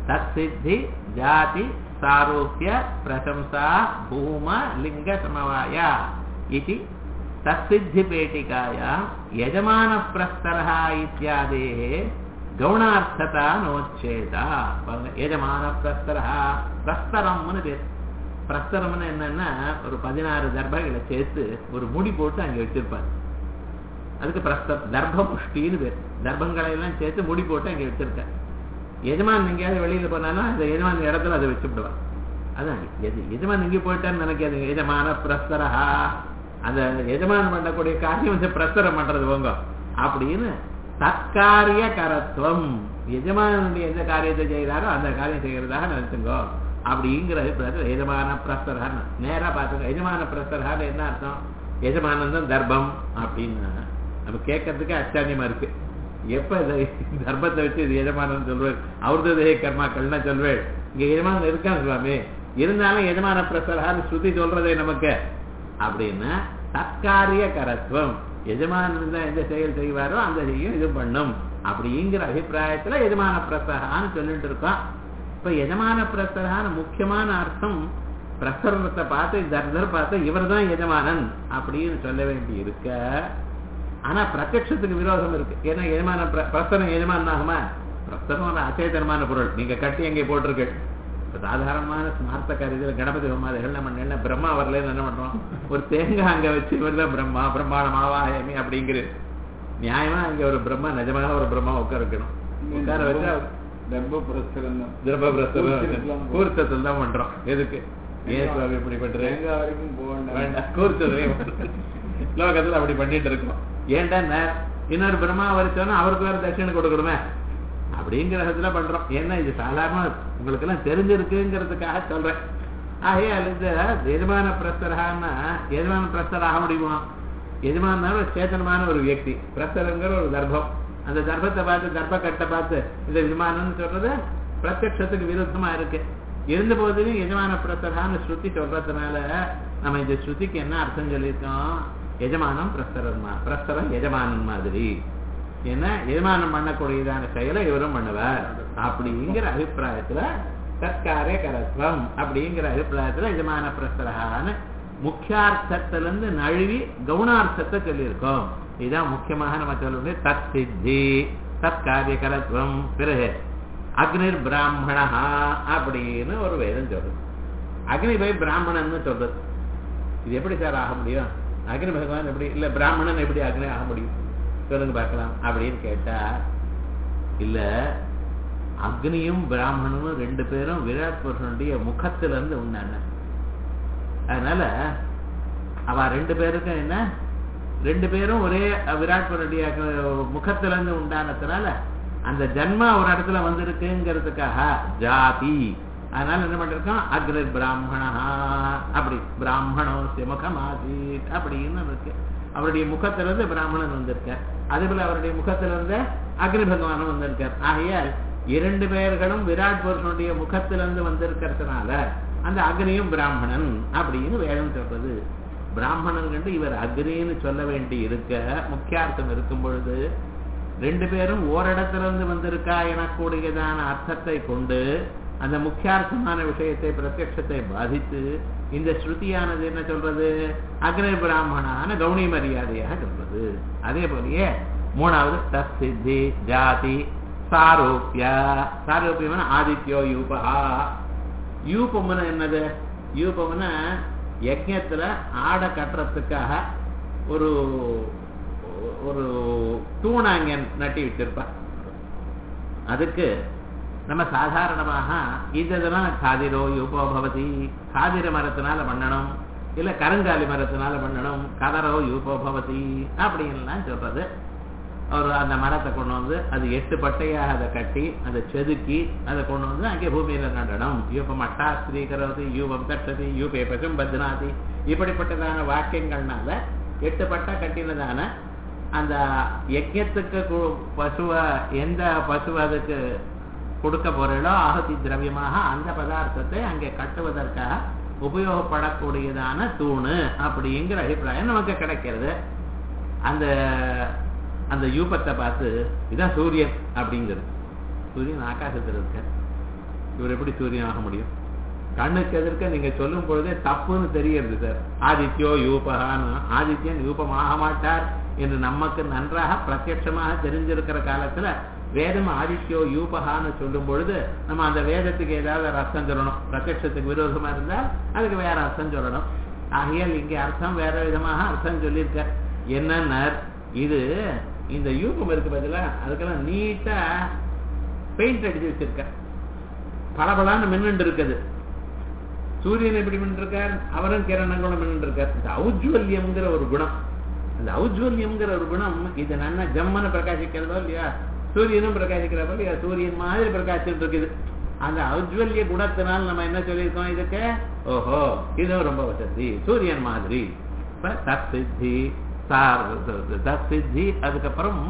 தத் சித்தி ஜாதி சாரூபிய பிரசம்சா பூம லிங்க சமவாய இது தத்சித்தி பேட்டிகாயா யஜமான பிரஸ்தரः இத்தியாதேः கவுணார்த்ததா நோச்சேதா பாருங்க, யஜமான பிரஸ்தரः பிரஸ்தரம்னு பேர் பிரஸ்தரம்னு என்னன்னா ஒரு பதினாறு தர்பங்களை சேர்த்து ஒரு முடி போட்டு அங்க வச்சிருப்பார் அதுக்கு பிரஸ்த தர்ப புஷ்டின்னு பேர் தர்பங்களை எல்லாம் சேர்த்து முடி போட்டு அங்க வச்சிருக்கார் எஜமான் எங்கேயாவது வெளியில போனாலும் அந்த எஜமான் இடத்துல அதை வச்சு விடுவான் அதான் எது எஜமான் எங்கே போயிட்டான்னு நினைக்காது எஜமான பிரஸ்தரஹா அந்த எஜமான் பண்ணக்கூடிய காரியம் வந்து பிரஸ்தரம் பண்றது போங்க அப்படின்னு தற்காரிய கரத்துவம் எஜமானுடைய எந்த காரியத்தை செய்கிறாரோ அந்த காரியம் செய்யறதாக நினைச்சுங்கோ அப்படிங்கிற அபிப்பிராயத்தில் எஜமான பிரஸ்தரஹான்னு நேரா பார்த்துங்க எஜமான பிரஸ்தரஹான்னு என்ன அர்த்தம் எஜமானன் தான் தர்பம் அப்படின்னு நம்ம கேட்கறதுக்கு ஆச்சரியமா இருக்கு எப்ப இந்த தர்மத்தை வச்சு இது எஜமானன் சொல்வேன் அவரது கர்மாக்கள்னா சொல்வேன் இங்க எஜமானன் இருக்கான் சுவாமி இருந்தாலும் எஜமான பிரசரகான்னு ஸ்ருதி சொல்றதே நமக்கு அப்படின்னா தற்காரிய கரத்துவம் எஜமானன் தான் எந்த செயல் செய்வாரோ அந்த செய்யும் இது பண்ணும் அப்படிங்கிற அபிப்பிராயத்துல எஜமான பிரசரகான்னு சொல்லிட்டு இருக்கோம் இப்ப எஜமான பிரசரகான முக்கியமான அர்த்தம் பிரசரணத்தை பார்த்து தர்தர் பார்த்து இவர் தான் எஜமானன் அப்படின்னு சொல்ல வேண்டி இருக்க ஆனா பிரத்யட்சத்துக்கு விரோதம் இருக்கு ஏன்னா எஜமான பிர- பிரசனம் எஜமான் ஆகுமா பிரசனம் ஒரு அச்சேதனமான பொருள் நீங்க கட்டி எங்கே போட்டிருக்கு இப்ப சாதாரணமான ஸ்மார்த்த காரியத்தில் கணபதி ஹோமாதிகள் நம்ம என்ன பிரம்மா வரலன்னு என்ன பண்றோம் ஒரு தேங்காய் அங்க வச்சு இவர் தான் பிரம்மா பிரம்மாண்டம் ஆவாயமி அப்படிங்கிற நியாயமா அங்க ஒரு பிரம்மா நிஜமான ஒரு பிரம்மா உட்கார வைக்கணும் உட்கார வச்சா தர்ப பிரஸ்தரம் தான் திரபபிரசனம் கூர்த்தத்தில் தான் பண்றோம் எதுக்கு ஏன் சுவாமி இப்படி பண்றேன் தேங்காய் வரைக்கும் போக வேண்டாம் வேண்டாம் கூர்த்ததுலயே லோகத்துல அப்படி பண்ணிட்டு இருக்கோம் ஏன்டா இன்னொரு பிரம்மா வரைச்சோன்னா அவருக்கு வேற தட்சிணை கொடுக்கணுமே அப்படிங்கிற விதத்துல பண்றோம் ஏன்னா இது சாதாரண உங்களுக்கு எல்லாம் தெரிஞ்சிருக்குங்கிறதுக்காக சொல்றேன் ஆகையால் இந்த எஜமான பிரஸ்தரான்னா எஜமான பிரஸ்தர் ஆக முடியுமா எஜமான ஒரு சேத்தனமான ஒரு வியக்தி பிரஸ்தரங்கிற ஒரு தர்ப்பம் அந்த தர்ப்பத்தை பார்த்து தர்ப்ப கட்டை பார்த்து இந்த விமானம்னு சொல்றது பிரத்யட்சத்துக்கு விருத்தமா இருக்கு இருந்த போதிலும் எஜமான பிரஸ்தரான்னு ஸ்ருதி சொல்றதுனால நம்ம இந்த ஸ்ருதிக்கு என்ன அர்த்தம் சொல்லியிருக்கோம் எஜமானம் பிரஸ்தரன் மா- பிரஸ்தரம் எஜமானன் மாதிரி ஏன்னா எஜமானம் பண்ணக்கூடியதான செயலை இவரும் பண்ணுவார் அப்படிங்கிற அபிப்பிராயத்துல தற்காரிய கரத்வம் அப்படிங்கிற அபிப்பிராயத்துல எஜமான பிரஸ்தரகான முக்கியார்த்தத்திலிருந்து நழுவி கவுனார்த்தத்தை சொல்லியிருக்கோம் இதுதான் முக்கியமாக நம்ம சொல்லக்கூடிய தத் சித்தி தற்காரிய கரத்வம் பிறகு அக்னிர் பிராமணா அப்படின்னு ஒரு வேதம் சொல்றது அக்னி போய் பிராமணன்னு சொல்றது இது எப்படி சார் ஆக முடியும் அக்னி பகவான் எப்படி இல்ல பிராமணன் எப்படி அக்னி ஆக முடியும் சொல்லுங்க பார்க்கலாம் அப்படின்னு கேட்டா இல்ல அக்னியும் பிராமணனும் ரெண்டு பேரும் விராட் புருஷனுடைய முகத்துல இருந்து உண்டான அதனால அவ ரெண்டு பேருக்கும் என்ன ரெண்டு பேரும் ஒரே விராட் புருஷனுடைய முகத்துல இருந்து உண்டானதுனால அந்த ஜன்மா ஒரு இடத்துல வந்திருக்குங்கிறதுக்காக ஜாதி அதனால என்ன பண்ணிருக்கோம் அக்னி பிராமணா அப்படி பிராமணோ முகமாசீத் அப்படின்னு இருக்கு அவருடைய முகத்திலிருந்து பிராமணன் வந்திருக்கார் அதே போல அவருடைய முகத்திலிருந்து அக்னி பகவானும் வந்திருக்கார் ஆகையால் இரண்டு பேர்களும் விராட் புருஷனுடைய முகத்திலிருந்து வந்திருக்கிறதுனால அந்த அக்னியும் பிராமணன் அப்படின்னு வேதம் சொல்றது பிராமணன் கண்டு இவர் அக்னின்னு சொல்ல வேண்டி இருக்க முக்கியார்த்தம் இருக்கும் பொழுது ரெண்டு பேரும் ஓரிடத்துல இருந்து வந்திருக்கா எனக்கூடியதான அர்த்தத்தை கொண்டு அந்த முக்கியார்த்தமான விஷயத்தை பிரத்யட்சத்தை பாதித்து இந்த ஸ்ருதியானது என்ன சொல்றது அக்னி பிராமணான கவுனி மரியாதையாக சொல்றது அதே போலயே மூணாவது தற்சித்தி ஜாதி சாரோப்பிய சாரோப்பியம்னா ஆதித்யோ யூபா யூபம்னு என்னது யூபம்னா யஜ்யத்துல ஆடை கட்டுறதுக்காக ஒரு ஒரு தூணை அங்க நட்டி வச்சிருப்பா அதுக்கு நம்ம சாதாரணமாக இதெல்லாம் காதிரோ யூபோ பவதி காதிர மரத்தினால பண்ணணும் இல்ல கருங்காலி மரத்தினால பண்ணணும் கதரோ யூபோ பவதி அப்படின்லாம் சொல்றது ஒரு அந்த மரத்தை கொண்டு வந்து அது எட்டு பட்டையாக அதை கட்டி அதை செதுக்கி அதை கொண்டு வந்து அங்கே பூமியில நடணும் யூபம் அட்டாஸ்திரீகரது யூபம் தட்டதி யூபே பசும் பத்னாதி இப்படிப்பட்டதான வாக்கியங்கள்னால எட்டு பட்டை கட்டினதான அந்த யஜ்யத்துக்கு கு- பசுவ எந்த பசு அதுக்கு கொடுக்க போறீங்களோ ஆகதி திரவியமாக அந்த பதார்த்தத்தை அங்கே கட்டுவதற்காக உபயோகப்படக்கூடியதான தூணு அப்படிங்கிற அபிப்பிராயம் நமக்கு கிடைக்கிறது அந்த அந்த யூபத்தை பார்த்து இதான் சூரியன் அப்படிங்கிறது சூரியன் ஆகாசத்தில் இருக்க இவர் எப்படி சூரியன் ஆக முடியும் கண்ணுக்கு எதிர்க்க நீங்க சொல்லும் பொழுதே தப்புன்னு தெரியறது சார் ஆதித்யோ யூபகான்னு ஆதித்யன் யூபமாக மாட்டார் என்று நமக்கு நன்றாக பிரத்யட்சமாக தெரிஞ்சிருக்கிற காலத்துல வேதம் ஆதித்யோ யூபகான்னு சொல்லும் பொழுது நம்ம அந்த வேதத்துக்கு ஏதாவது ஒரு அர்த்தம் சொல்லணும் பிரத்யட்சத்துக்கு விரோதமா இருந்தால் அதுக்கு வேற அர்த்தம் சொல்லணும் ஆகையால் இங்கே அர்த்தம் வேற விதமாக அர்த்தம் சொல்லியிருக்க என்னன்னா இது இந்த யூபம் இருக்கு பதிலா அதுக்கெல்லாம் நீட்டா பெயிண்ட் அடிச்சு வச்சிருக்க பளபளன்னு மின்னுண்டு இருக்குது சூரியன் எப்படி மின்னிருக்கார் அவரும் கிரணங்களும் மின்னிருக்கார் இந்த ஔஜ்வல்யம்ங்கிற ஒரு குணம் அந்த ஔஜ்வல்யம்ங்கிற ஒரு குணம் இது நல்லா ஜம்மன பிரகாசிக்கிறதோ இல்லையா சூரியனும் பிரகாசிக்கிறப்போ இல்லையா சூரியன் மாதிரி பிரகாசிட்டு இருக்குது அந்த ஔஜ்வல்ய குணத்தினால் நம்ம என்ன சொல்லியிருக்கோம் இதுக்கு ஓஹோ இதுவும் ரொம்ப வசதி சூரியன் மாதிரி இப்ப தத் சித்தி சார் தத் சித்தி அதுக்கப்புறம்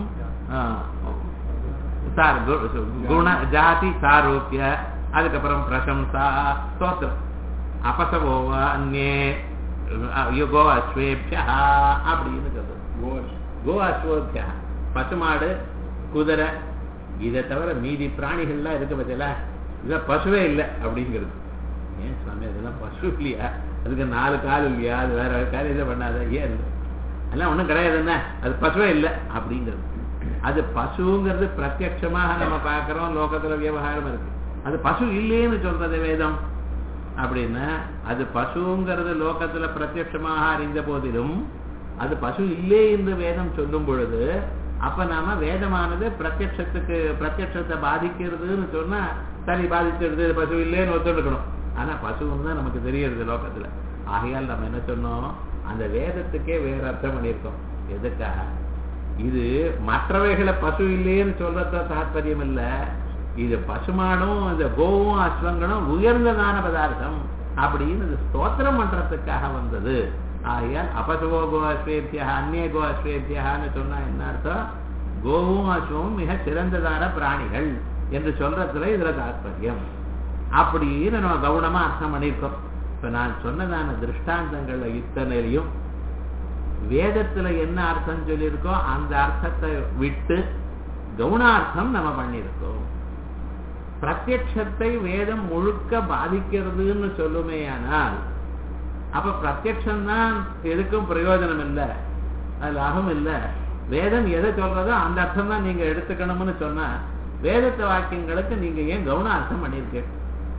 சார் குண ஜாதி சாரூபிய அதுக்கப்புறம் பிரசம்சா ஸ்தோத்திரம் அபசவோவா அந்நே யுகோ அஸ்வேபியா அப்படின்னு சொல்றது கோ அஸ்வோபியா பசுமாடு குதிரை இதை தவிர மீதி பிராணிகள்லாம் இருக்கு பத்தியல இதான் பசுவே இல்லை அப்படிங்கிறது ஏன் சுவாமி அதெல்லாம் பசு இல்லையா அதுக்கு நாலு கால் இல்லையா அது வேற காரியத்தை பண்ணாத ஏன் எல்லாம் ஒன்றும் கிடையாது என்ன அது பசுவே இல்லை அப்படிங்கிறது அது பசுங்கிறது பிரத்யட்சமாக நம்ம பார்க்கிறோம் லோகத்துல விவகாரம் இருக்கு அது பசு இல்லைன்னு சொல்றது வேதம் அப்படின்னா அது பசுங்கிறது லோகத்துல பிரத்யட்சமாக அறிந்த போதிலும் அது பசு இல்லை என்று வேதம் சொல்லும் பொழுது அப்ப நாம வேதமானது பிரத்யட்சத்துக்கு பிரத்யட்சத்தை பாதிக்கிறதுன்னு சொன்னா சரி பாதிச்சிருது பசு இல்லைன்னு ஒத்துக்கணும் ஆனா பசுன்னு தான் நமக்கு தெரியறது லோகத்துல ஆகையால் நம்ம என்ன சொன்னோம் அந்த வேதத்துக்கே வேற அர்த்தம் பண்ணியிருக்கோம் எதுக்காக இது மற்றவைகளை பசு இல்லைன்னு சொல்றத தாற்பயம் இல்ல இது பசுமாடும் இந்த கோவும் அஸ்வங்களும் உயர்ந்ததான பதார்த்தம் அப்படின்னு இது ஸ்தோத்திரம் பண்றதுக்காக வந்தது ஆகையால் அபசுவோ கோ அஸ்வேபியா அந்நிய கோ அஸ்வேபியான்னு சொன்னா என்ன அர்த்தம் கோவும் அஸ்வமும் மிக சிறந்ததான பிராணிகள் என்று சொல்றதுல இதுல தாற்பயம் அப்படின்னு நம்ம கவனமா அர்த்தம் பண்ணியிருக்கோம் இப்ப நான் சொன்னதான திருஷ்டாந்தங்கள்ல இத்தனையிலையும் வேதத்துல என்ன அர்த்தம் சொல்லியிருக்கோ அந்த அர்த்தத்தை விட்டு கவுனார்த்தம் நம்ம பண்ணியிருக்கோம் பிரத்யட்சத்தை வேதம் முழுக்க பாதிக்கிறதுன்னு சொல்லுமேயானால் அப்ப பிரத்யட்சம்தான் எதுக்கும் பிரயோஜனம் இல்லை அது லாபம் இல்லை வேதம் எதை சொல்றதோ அந்த அர்த்தம் தான் நீங்க எடுத்துக்கணும்னு சொன்னா வேதத்து வாக்கியங்களுக்கு நீங்க ஏன் கவுன அர்த்தம் பண்ணிருக்கீங்க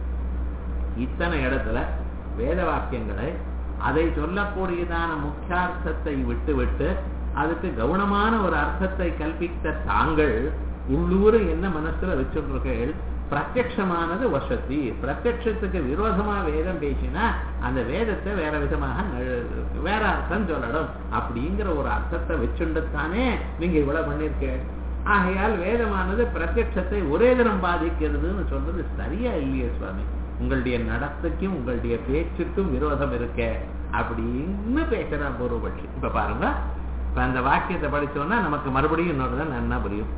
இத்தனை இடத்துல வேத வாக்கியங்களை அதை சொல்லக்கூடியதான முக்கியார்த்தத்தை விட்டு விட்டு அதுக்கு கவனமான ஒரு அர்த்தத்தை கல்பித்த தாங்கள் உள்ளூர என்ன மனசுல வச்சுருக்கீர்கள் பிரத்யமானது வசதி பிரத்யத்துக்கு விரோதமா வேதம் பேசினா அந்த வேதத்தை வேற விதமாக வேற அர்த்தம் சொல்லணும் அப்படிங்கிற ஒரு அர்த்தத்தை வச்சுண்டுத்தானே நீங்க இவ்வளவு பண்ணிருக்கீங்க ஆகையால் வேதமானது பிரத்யத்தை ஒரே தினம் பாதிக்கிறதுன்னு சொல்றது சரியா இல்லையே சுவாமி உங்களுடைய நடத்துக்கும் உங்களுடைய பேச்சுக்கும் விரோதம் இருக்க அப்படின்னு பேசுறா பூர்வபட்சி இப்ப பாருங்க இப்ப அந்த வாக்கியத்தை படிச்சோம்னா நமக்கு மறுபடியும் இன்னொருதான் நன்னா புரியும்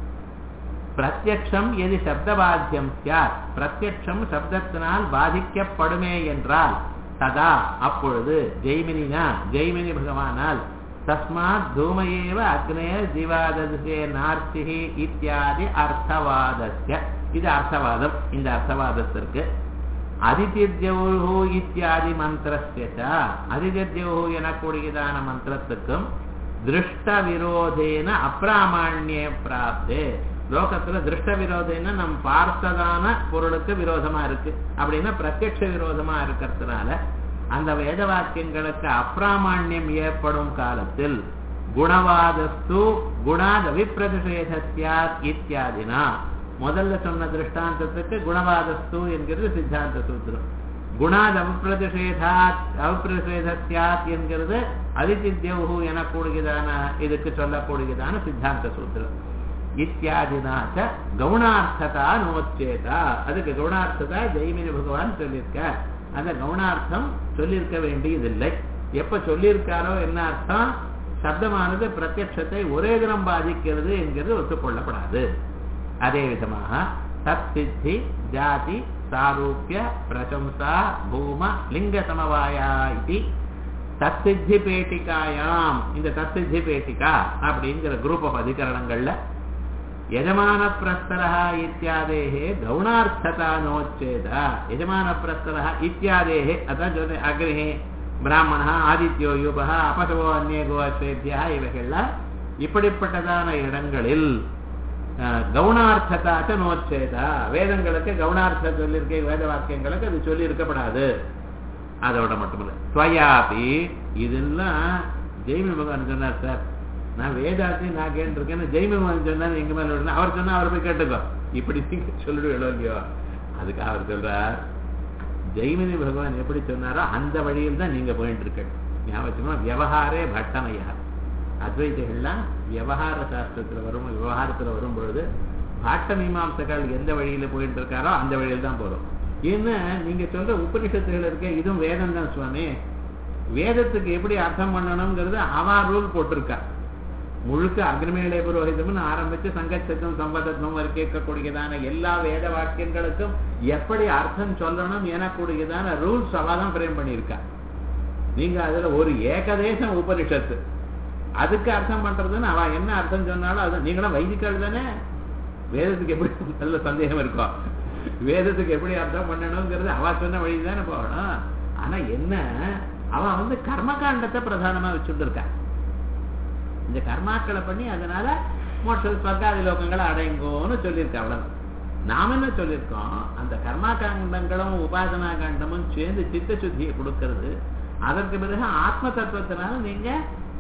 பிரத்யக்ஷம் எது சப்தபாத்தியம் சார் பிரத்யக்ஷம் சப்தத்தினால் பாதிக்கப்படுமே என்றால் ததா அப்பொழுது ஜெய்மினினா ஜெய்மினி பகவானால் தஸ்மாத் தூமையேவ அக்னே ஜீவாதே நார்த்திகி இத்தியாதி அர்த்தவாதஸ்ய இது அர்த்தவாதம் இந்த அர்த்தவாதத்திற்கு அதிதித்யவு இத்தியாதி மந்திரஸ்ய அதிதித்யவு எனக்கூடியதான மந்திரத்துக்கும் திருஷ்ட விரோதேன அப்பிராமாண்ய பிராப்தே லோகத்துல திருஷ்ட விரோதம்னா நம் பார்த்ததான பொருளுக்கு விரோதமா இருக்கு அப்படின்னா பிரத்யட்ச விரோதமா இருக்கிறதுனால அந்த வேத வாக்கியங்களுக்கு அப்பிராமாண்யம் ஏற்படும் காலத்தில் குணவாதஸ்து குணாத விப்ரதிஷேதத்யாத் இத்தியாதினா முதல்ல சொன்ன திருஷ்டாந்தத்துக்கு குணவாதஸ்து என்கிறது சித்தாந்த சூத்திரம் குணாத் அவிப்பிரதிஷேதாத் அவிப்பிரதிஷேதத்யாத் என்கிறது அதிதித்யவு எனக்கூடியதான இதுக்கு சொல்லக்கூடியதான சித்தாந்த சூத்திரம் இத்தியாதினாச்ச கவுனார்த்ததா நோச்சேதா அதுக்கு கவுனார்த்ததா ஜெய்மினி பகவான் சொல்லியிருக்க அந்த கவுனார்த்தம் சொல்லியிருக்க வேண்டியதில்லை எப்ப சொல்லியிருக்காரோ என்ன அர்த்தம் சப்தமானது பிரத்யட்சத்தை ஒரே தினம் பாதிக்கிறது என்கிறது ஒத்துக்கொள்ளப்படாது அதே விதமாக தத் சித்தி ஜாதி சாரூபிய பிரசம்சா பூம லிங்க சமவாயா இது தத்தித்தி பேட்டிகாயாம் இந்த தத்தித்தி பேட்டிகா அப்படிங்கிற குரூப் ஆஃப் அதிகரணங்கள்ல ಯಜಮಾನ ಪ್ರಸ್ತರಃ ಇತ್ಯಾದೇಹ ಗೌಣಾರ್ಥತಾ ನೋಚ್ಛೇದ ಯಜಮಾನ ಪ್ರಸ್ತರಃ ಇತ್ಯಾದೇಹ ಅಥ ಜೊತೆ ಅಗ್ನಿ பிராமண ஆதித்யோ யுப அபசவோ அந்நிய கோஸ்வேத்தியா இவைகள்லாம் இப்படிப்பட்டதான இடங்களில் அஹ், கவுணார்த்தத்தாச்ச நோச்சேதா வேதங்களுக்கு கவுணார்த்த சொல்லியிருக்க வேத வாக்கியங்களுக்கு அது சொல்லி இருக்கப்படாது அதோட மட்டுமில்ல ஸ்வயாபி இதெல்லாம் ஜெய்மி பகவான் சொன்னார் சார் நான் வேதாத்தி நான் கேட்டிருக்கேன்னு ஜெய்மி பகவான் சொன்னார் எங்க மேல விடணும் அவர் சொன்னா அவர் போய் கேட்டுக்கோ இப்படி நீங்க சொல்லிடுவேளோ இல்லையோ அதுக்கு அவர் சொல்றார் ஜெய்மினி பகவான் எப்படி சொன்னாரோ அந்த வழியில் தான் நீங்க போயிட்டு இருக்க ஞாபகம் விவகாரே பட்டமையா அத்வைதிகள்லாம் விவகார சாஸ்திரத்துல வரும் விவகாரத்துல வரும் பொழுது பாட்ட மீமாம்சகள் எந்த வழியில போயிட்டு இருக்காரோ அந்த வழியில் தான் போறோம் ஏன்னா நீங்க சொல்ற உபனிஷத்துகள் இருக்க இதுவும் வேதம் தான் சுவாமி வேதத்துக்கு எப்படி அர்த்தம் பண்ணணுங்கிறது அவா ரூல் போட்டிருக்கா முழுக்க அக்னிமேலே புரோகிதம்னு ஆரம்பிச்சு சங்கச்சத்தம் சம்பதத்துவம் வரைக்கும் இருக்கக்கூடியதான எல்லா வேத வாக்கியங்களுக்கும் எப்படி அர்த்தம் சொல்லணும் எனக்கூடியதான ரூல்ஸ் அவா தான் பிரேம் பண்ணியிருக்கா நீங்க அதுல ஒரு ஏகதேசம் உபனிஷத்து அதுக்கு அர்த்தம் பண்றதுன்னு அவ என்ன அர்த்தம் சொன்னாலும் அது நீங்களும் வைதிகள் தானே வேதத்துக்கு எப்படி நல்ல சந்தேகம் இருக்கும் வேதத்துக்கு எப்படி அர்த்தம் பண்ணணுங்கிறது அவ சொன்ன வழி தானே போகணும் ஆனா என்ன அவ வந்து கர்மகாண்டத்தை பிரதானமா வச்சுட்டு இருக்கா இந்த கர்மாக்களை பண்ணி அதனால மோட்ச ஸ்வர்காதி லோகங்களை அடைங்கோன்னு சொல்லியிருக்க அவ்வளவு நாம என்ன சொல்லியிருக்கோம் அந்த கர்மா காண்டங்களும் உபாசனா காண்டமும் சேர்ந்து சித்த சுத்தியை கொடுக்கிறது அதற்கு பிறகு ஆத்ம தத்துவத்தினால நீங்க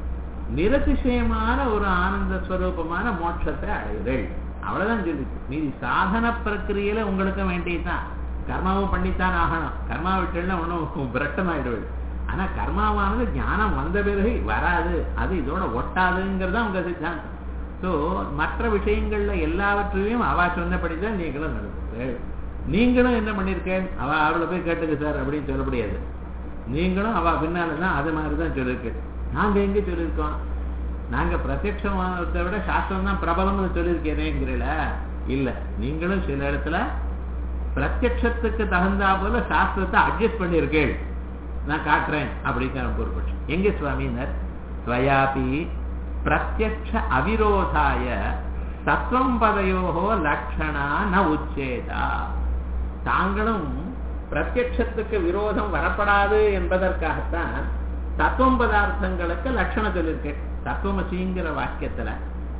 நிரதிசயமான ஒரு ஆனந்த ஸ்வரூபமான மோட்சத்தை அடைகிறீர்கள் அவ்வளவுதான் சொல்லிச்சு மீதி சாதன பிரக்கிரியில உங்களுக்கு வேண்டியதுதான் கர்மாவும் பண்ணித்தான் ஆகணும் கர்மா விட்டுன்னா ஒன்றும் பிரட்டமாயிடுவது ஆனா கர்மாவானது ஞானம் வந்த பிறகு வராது அது இதோட ஒட்டாதுங்கிறது உங்க சித்தாந்தம் ஸோ மற்ற விஷயங்கள்ல எல்லாவற்றையும் அவ சொன்னபடிதான் நீங்களும் நடந்துக்கிறீர்கள் நீங்களும் என்ன பண்ணிருக்கேன் அவ அவளை போய் கேட்டுக்க சார் அப்படின்னு சொல்ல முடியாது நீங்களும் அவ பின்னாலதான் அது மாதிரிதான் சொல்லிருக்கு நாங்க எங்க சொல்லியிருக்கோம் நாங்க பிரத்யட்சமானதை விட சாஸ்திரம் தான் பிரபலம்னு சொல்லியிருக்கேனேங்கிறல இல்ல நீங்களும் சில இடத்துல பிரத்யட்சத்துக்கு தகுந்தா போல சாஸ்திரத்தை அட்ஜஸ்ட் பண்ணியிருக்கேள் நான் காட்டுறேன் அப்படிங்கிற பொறுப்பட்சம் எங்க சுவாமினர் ஸ்வயாபி பிரத்யக்ஷ அவிரோதாய தத்துவம் பதையோகோ லட்சணா ந உச்சேதா தாங்களும் பிரத்யட்சத்துக்கு விரோதம் வரப்படாது என்பதற்காகத்தான் தத்துவம் பதார்த்தங்களுக்கு லட்சணம் சொல்லியிருக்கேன் தத்துவமசிங்கிற வாக்கியத்துல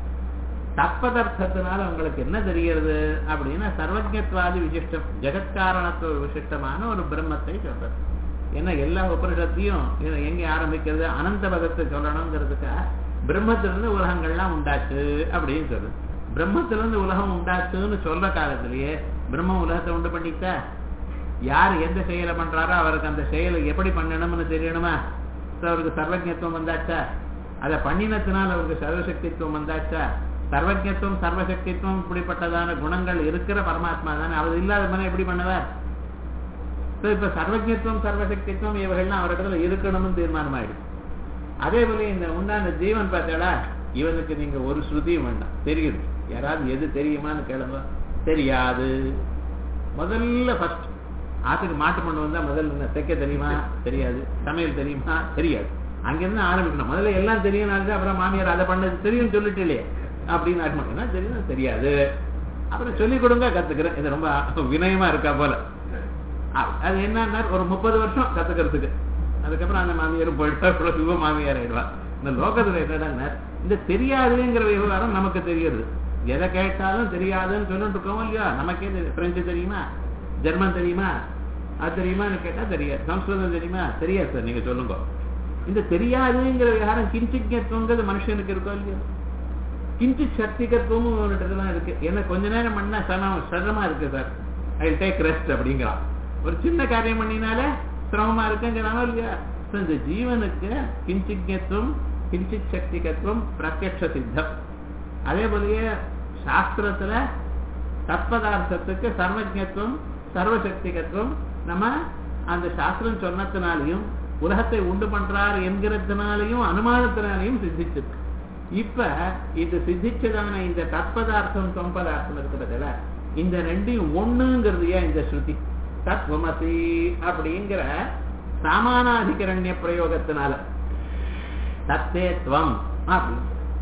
தற்பதார்த்தத்தினால உங்களுக்கு என்ன தெரிகிறது அப்படின்னா சர்வஜத்வாதி விசிஷ்டம் ஜெகத்காரணத்துவ விசிஷ்டமான ஒரு பிரம்மத்தை சொல்றது ஏன்னா எல்லா உபனிஷத்தையும் இது எங்க ஆரம்பிக்கிறது அனந்த பதத்தை சொல்லணுங்கிறதுக்காக பிரம்மத்திலிருந்து உலகங்கள்லாம் உண்டாச்சு அப்படின்னு சொல்லுது பிரம்மத்திலிருந்து உலகம் உண்டாச்சுன்னு சொல்ற காலத்திலேயே பிரம்ம உலகத்தை உண்டு பண்ணிட்டா யார் எந்த செயலை பண்றாரோ அவருக்கு அந்த செயலை எப்படி பண்ணணும்னு தெரியணுமா So, அவருக்கு சர்வஜத்துவம் வந்தாச்சா அதை பண்ணினத்தினால் அவருக்கு சர்வசக்தித்துவம் வந்தாச்சா சர்வஜத்துவம் சர்வசக்தித்துவம் இப்படிப்பட்டதான குணங்கள் இருக்கிற பரமாத்மா தானே அவர் இல்லாத மன எப்படி பண்ணுவார் So, இப்ப சர்வஜத்துவம் சர்வசக்தித்துவம் இவைகள்லாம் அவரிடத்துல இருக்கணும்னு தீர்மானம் ஆயிடுச்சு அதே போல இந்த உண்டான ஜீவன் பார்த்தாடா இவனுக்கு நீங்க ஒரு ஸ்ருதியும் வேண்டாம் தெரியுது யாராவது எது தெரியுமான்னு கேளுங்க தெரியாது முதல்ல ஃபர்ஸ்ட் ஆத்துக்கு மாட்டு பண்ண வந்தா முதல்ல என்ன தைக்க தெரியுமா தெரியாது சமையல் தெரியுமா தெரியாது அங்கிருந்து ஆரம்பிக்கணும் முதல்ல எல்லாம் தெரியும் அப்புறம் மாமியார் அதை பண்ணது தெரியும் சொல்லிட்டு இல்லையே அப்படின்னு ஆரம்பிக்கணும் என்ன தெரியும் தெரியாது அப்புறம் சொல்லிக் கொடுங்க கத்துக்கிறேன் இது ரொம்ப வினயமா இருக்கா போல அ- அது என்னன்னா ஒரு முப்பது வருஷம் கத்துக்கிறதுக்கு அதுக்கப்புறம் அந்த மாமியாரும் போயிட்டா அப்புறம் சிவ மாமியார் ஆயிடுவா இந்த லோகத்துல என்னடா இந்த தெரியாதுங்கிற விவகாரம் நமக்கு தெரியுது எதை கேட்டாலும் தெரியாதுன்னு சொல்லிட்டு இருக்கோம் இல்லையா நமக்கே தெரியும் பிரெஞ்சு தெரியுமா ஜெர்மன் தெரியுமா அது தெரியுமான்னு கேட்டா தெரியாது சம்ஸ்கிருதம் தெரியுமா தெரியாது சார் நீங்க சொல்லுங்க இந்த தெரியாதுங்கிற விவகாரம் கிஞ்சிக்கத்துவங்கிறது மனுஷனுக்கு இருக்கோ இல்லையா கிஞ்சி சக்திகத்துவமும் ஒரு இடத்துலாம் இருக்கு ஏன்னா கொஞ்ச நேரம் பண்ணா சனம் சிரமமா இருக்கு சார் ஐ டேக் ரெஸ்ட் அப்படிங்கிறான் ஒரு சின்ன காரியம் பண்ணினாலே சிரமமா இருக்குங்கிறானோ இல்லையா So, இந்த ஜீவனுக்கு கிஞ்சிஜத்துவம் கிஞ்சித் சக்திகத்துவம் பிரத்யக்ஷ சித்தம் அதே போலயே சாஸ்திரத்துல தத்பதார்த்தத்துக்கு சர்வஜத்துவம் சர்வசக்திகத்துவம் நம்ம அந்த சாஸ்திரம் சொன்னத்தினாலையும் உலகத்தை உண்டு பண்றார் என்கிறதுனாலையும் அனுமானத்தினாலையும் சித்திச்சிருக்கு இப்ப இது சித்திச்சதான இந்த தத்பதார்த்தம் தொம்பதார்த்தம் இருக்கிறதுல இந்த ரெண்டையும் ஒண்ணுங்கிறது ஏன் இந்த ஸ்ருதி தத்வமசி அப்படிங்கிற சாமானாதிகரண்ய பிரயோகத்தினால தத்தேத்வம் அப்படின்னு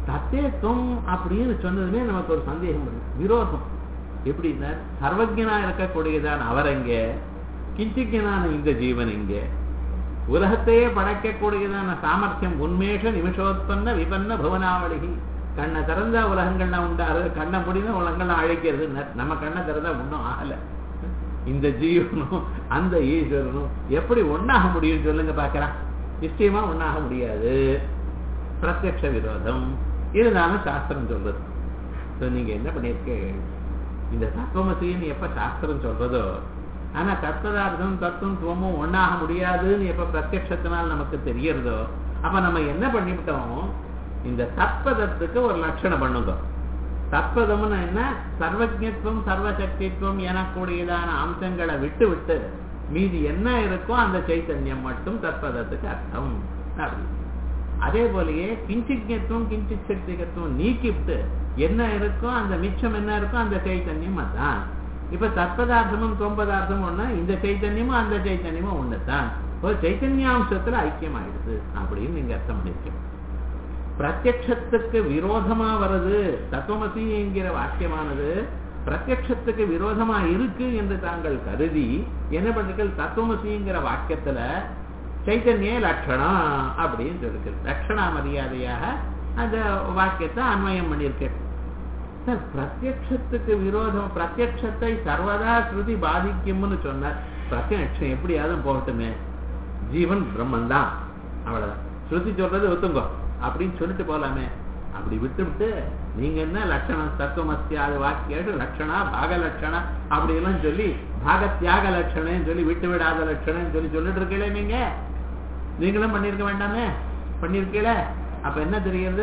தத்தேத்துவம் அப்படின்னு சொன்னதுமே நமக்கு ஒரு சந்தேகம் வருது விரோதம் எப்படின்னா சர்வஜனா இருக்கக்கூடியதான் அவர் எங்க கிஞ்சிக்கனான இந்த ஜீவன் எங்கே உலகத்தையே படைக்கக்கூடியதான சாமர்த்தியம் உண்மேஷ நிமிஷோத்பன்ன விபன்ன புவனாவளி கண்ணை திறந்தா உலகங்கள்லாம் உண்டாரு கண்ணை முடினா உலகங்கள்லாம் அழைக்கிறது நம்ம கண்ணை திறந்தா ஒன்றும் ஆகல இந்த ஜீவனும் அந்த ஈஸ்வரனும் எப்படி ஒண்ணாக முடியும் சொல்லுங்க பார்க்கலாம் நிச்சயமா ஒண்ணாக முடியாது பிரத்யக்ஷ விரோதம் இருந்தாலும் சாஸ்திரம் சொல்றது So, நீங்க என்ன பண்ணிருக்கீங்க இந்த தத்துவமசின்னு எப்ப சாஸ்திரம் சொல்றதோ ஆனா தத்பதார்த்தம் தத்துவம் துவமும் ஒண்ணாக முடியாதுன்னு எப்ப பிரத்யட்சத்தினால் நமக்கு தெரியறதோ அப்ப நம்ம என்ன பண்ணிவிட்டோம் இந்த தத்பதத்துக்கு ஒரு லட்சணம் பண்ணுங்க தத்பதம்னு என்ன சர்வஜத்துவம் சர்வசக்தித்துவம் எனக்கூடியதான அம்சங்களை விட்டு விட்டு மீதி என்ன இருக்கோ அந்த சைத்தன்யம் மட்டும் தத்பதத்துக்கு அர்த்தம் அப்படி அதே போலயே கிஞ்சிஜத்துவம் கிஞ்சித் சக்திகத்துவம் நீக்கிவிட்டு என்ன இருக்கோ அந்த மிச்சம் என்ன இருக்கோ அந்த சைத்தன்யம் அதான் இப்ப தற்பதார்த்தமும் தொம்பதார்த்தமும் ஒண்ணு இந்த சைத்தன்யமும் அந்த சைத்தன்யமும் ஒண்ணுதான் ஒரு சைத்தன்யாம்சத்துல ஐக்கியமாயிடுது அப்படின்னு நீங்க அர்த்தம் பண்ணிருக்கீங்க பிரத்யக்ஷத்துக்கு விரோதமா வருது தத்துவமசி என்கிற வாக்கியமானது பிரத்யக்ஷத்துக்கு விரோதமா இருக்கு என்று தாங்கள் கருதி என்ன பண்றீர்கள் தத்துவமசிங்கிற வாக்கியத்துல சைத்தன்ய லட்சணம் அப்படின்னு சொல்லிருக்கு லட்சணா மரியாதையாக அந்த வாக்கியத்தை அன்வயம் பண்ணியிருக்கேன் சார் பிரத்யக்ஷத்துக்கு விரோதம் பிரத்யக்ஷத்தை சர்வதா ஸ்ருதி பாதிக்கும்னு சொன்னார் பிரத்யக்ஷம் எப்படியாவது போகட்டுமே ஜீவன் பிரம்மன் தான் அவ்வளவுதான் ஸ்ருதி சொல்றது ஒத்துங்கோ அப்படின்னு சொல்லிட்டு போலாமே அப்படி விட்டு விட்டு நீங்க என்ன லட்சணம் தத்துவமத்தியாக வாக்கியம் லட்சணா பாக லட்சணம் அப்படி எல்லாம் சொல்லி பாகத்தியாக லட்சணம் சொல்லி விட்டு விடாத லட்சணம் சொல்லி சொல்லிட்டு இருக்கீங்களே நீங்க நீங்களும் பண்ணிருக்க வேண்டாமே பண்ணிருக்கீங்களே அப்ப என்ன தெரியுது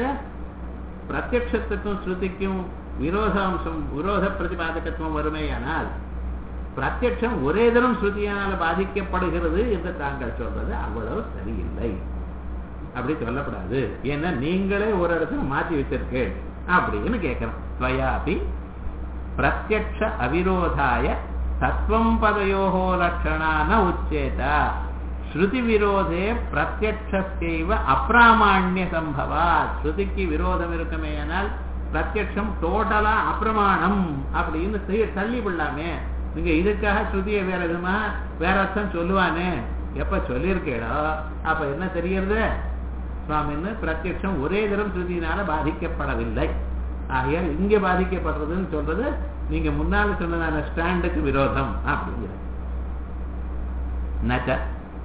பிரத்யக்ஷத்துக்கும் ஸ்ருதிக்கும் விரோதாம்சம் விரோத பிரதிபாதகத்துவம் வருமேயானால் பிரத்யக்ஷம் ஒரே தரம் ஸ்ருதியால் பாதிக்கப்படுகிறது என்று தாங்கள் சொல்றது அவ்வளவு சரியில்லை அப்படி சொல்லப்படாது ஏன்னா நீங்களே ஒரு இடத்துல மாற்றி வச்சிருக்கேன் அப்படின்னு கேட்கிறோம் துவயாபி பிரத்யக்ஷ அவிரோதாய தத்துவம் பதயோகோ லட்சணான உச்சேதா ஸ்ருதி விரோதே பிரத்யக்ஷைவ அப்பிராமாண்ய சம்பவா ஸ்ருதிக்கு விரோதம் இருக்குமே ஆனால் பிரத்யக்ஷம் டோட்டலா அப்பிரமாணம் அப்படின்னு தள்ளி விடலாமே நீங்க இதுக்காக ஸ்ருதியை வேற விதமா வேற அர்த்தம் சொல்லுவானே எப்ப சொல்லியிருக்கேடோ அப்ப என்ன தெரியறது சுவாமின்னு பிரத்யக்ஷம் ஒரே தரம் ஸ்ருதியினால பாதிக்கப்படவில்லை ஆகையால் இங்க பாதிக்கப்படுறதுன்னு சொல்றது நீங்க முன்னால சொன்னதான ஸ்டாண்டுக்கு விரோதம் அப்படிங்கிறது நச்ச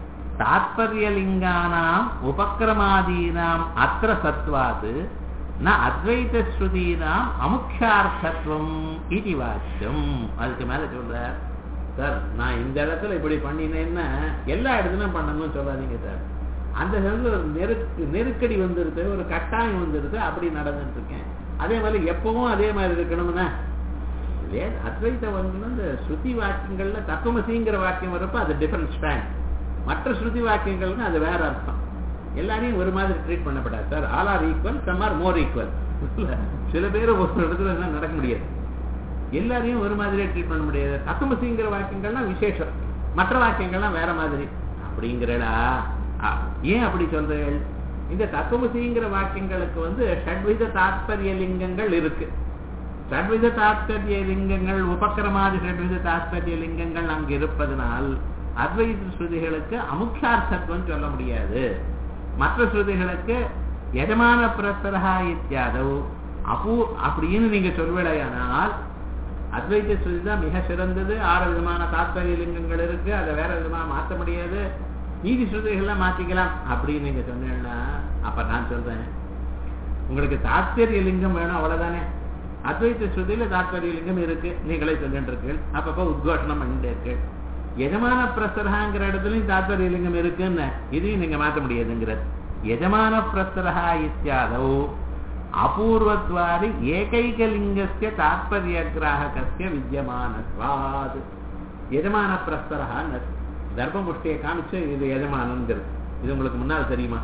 தாத்பரியலிங்கானாம் உபக்கிரமாதீனாம் அத்திர சத்வாது ந அத்வைத ஸ்ருதீனாம் அமுக்ஷார்த்தத்துவம் இது வாக்கியம் அதுக்கு மேல சொல்றார் சார் நான் இந்த இடத்துல இப்படி பண்ணினேன்னா எல்லா இடத்துலயும் பண்ணணும்னு சொல்லாதீங்க சார் அந்த நேரத்தில் ஒரு நெருக்கு நெருக்கடி வந்துருது ஒரு கட்டாயம் வந்துருது அப்படி நடந்துட்டு இருக்கேன் அதே மாதிரி எப்பவும் அதே மாதிரி இருக்கணும்னா வேத அத்வைத்தம் வந்து இந்த ஸ்ருதி வாக்கியங்கள்ல தத்துவமசிங்கிற வாக்கியம் வரப்ப அது டிஃபரன்ஸ் ஸ்டாண்ட் மற்ற ஸ்ருதி வாக்கியங்கள்னு அது வேற அர்த்தம் எல்லாரையும் ஒரு மாதிரி ட்ரீட் பண்ணப்படாது sir all are equal some are more equal சில பேர் ஒரு இடத்துல என்ன நடக்க முடியாது எல்லாரையும் ஒரு மாதிரியே ட்ரீட் பண்ண முடியாது தத்துவமசிங்கிற வாக்கியங்கள்லாம் விசேஷம் மற்ற வாக்கியங்கள்லாம் வேற மாதிரி அப்படிங்கிறடா ஏன் அப்படி சொல்றீர்கள் இந்த தத்துவமசிங்கிற வாக்கியங்களுக்கு வந்து ஷட்வித தாத்பரிய லிங்கங்கள் இருக்கு ஷட்வித தாத்பரிய லிங்கங்கள் உபக்கிரமாதி ஷட்வித தாத்பரிய லிங்கங்கள் அங்கு இருப்பதனால் அத்வைத ஸ்ருதிகளுக்கு அமுக்ஷார்த்தத்துவம் சொல்ல முடியாது மற்ற ஸ்ருதிகளுக்கு எஜமான பிரசரகா இத்தியாதவ் அபூ அப்படின்னு நீங்க சொல்விடையானால் அத்வைத ஸ்ருதி தான் மிக சிறந்தது ஆறு விதமான தாத்பரிய லிங்கங்கள் இருக்கு அதை வேற விதமா மாற்ற முடியாது நீதி ஸ்ருதிகள்லாம் மாத்திக்கலாம் அப்படின்னு நீங்க சொன்னீங்கன்னா அப்ப நான் சொல்றேன் உங்களுக்கு தாத்பரிய லிங்கம் வேணும் அவ்வளவுதானே அத்வைத்த ஸ்ருதியில தாத்பரிய லிங்கம் இருக்கு நீங்களே சொல்லிட்டு இருக்கு அப்பப்ப உத்கோஷணம் பண்ணிட்டு இருக்கு எஜமான பிரசரகாங்கிற இடத்துலயும் தாத்பரிய லிங்கம் இருக்குன்னு இதையும் நீங்க மாற்ற முடியாதுங்கிறது எஜமான பிரசரகா இத்தியாதோ அபூர்வத்வாதி ஏகைகலிங்கஸ்ய தாத்பரிய கிராகசிய வித்தியமானத்வாது எஜமான பிரஸ்தரகான்னு தர்மமுஷ்டியை காமிச்சு இது எஜமானங்கிறது இது உங்களுக்கு முன்னால் தெரியுமா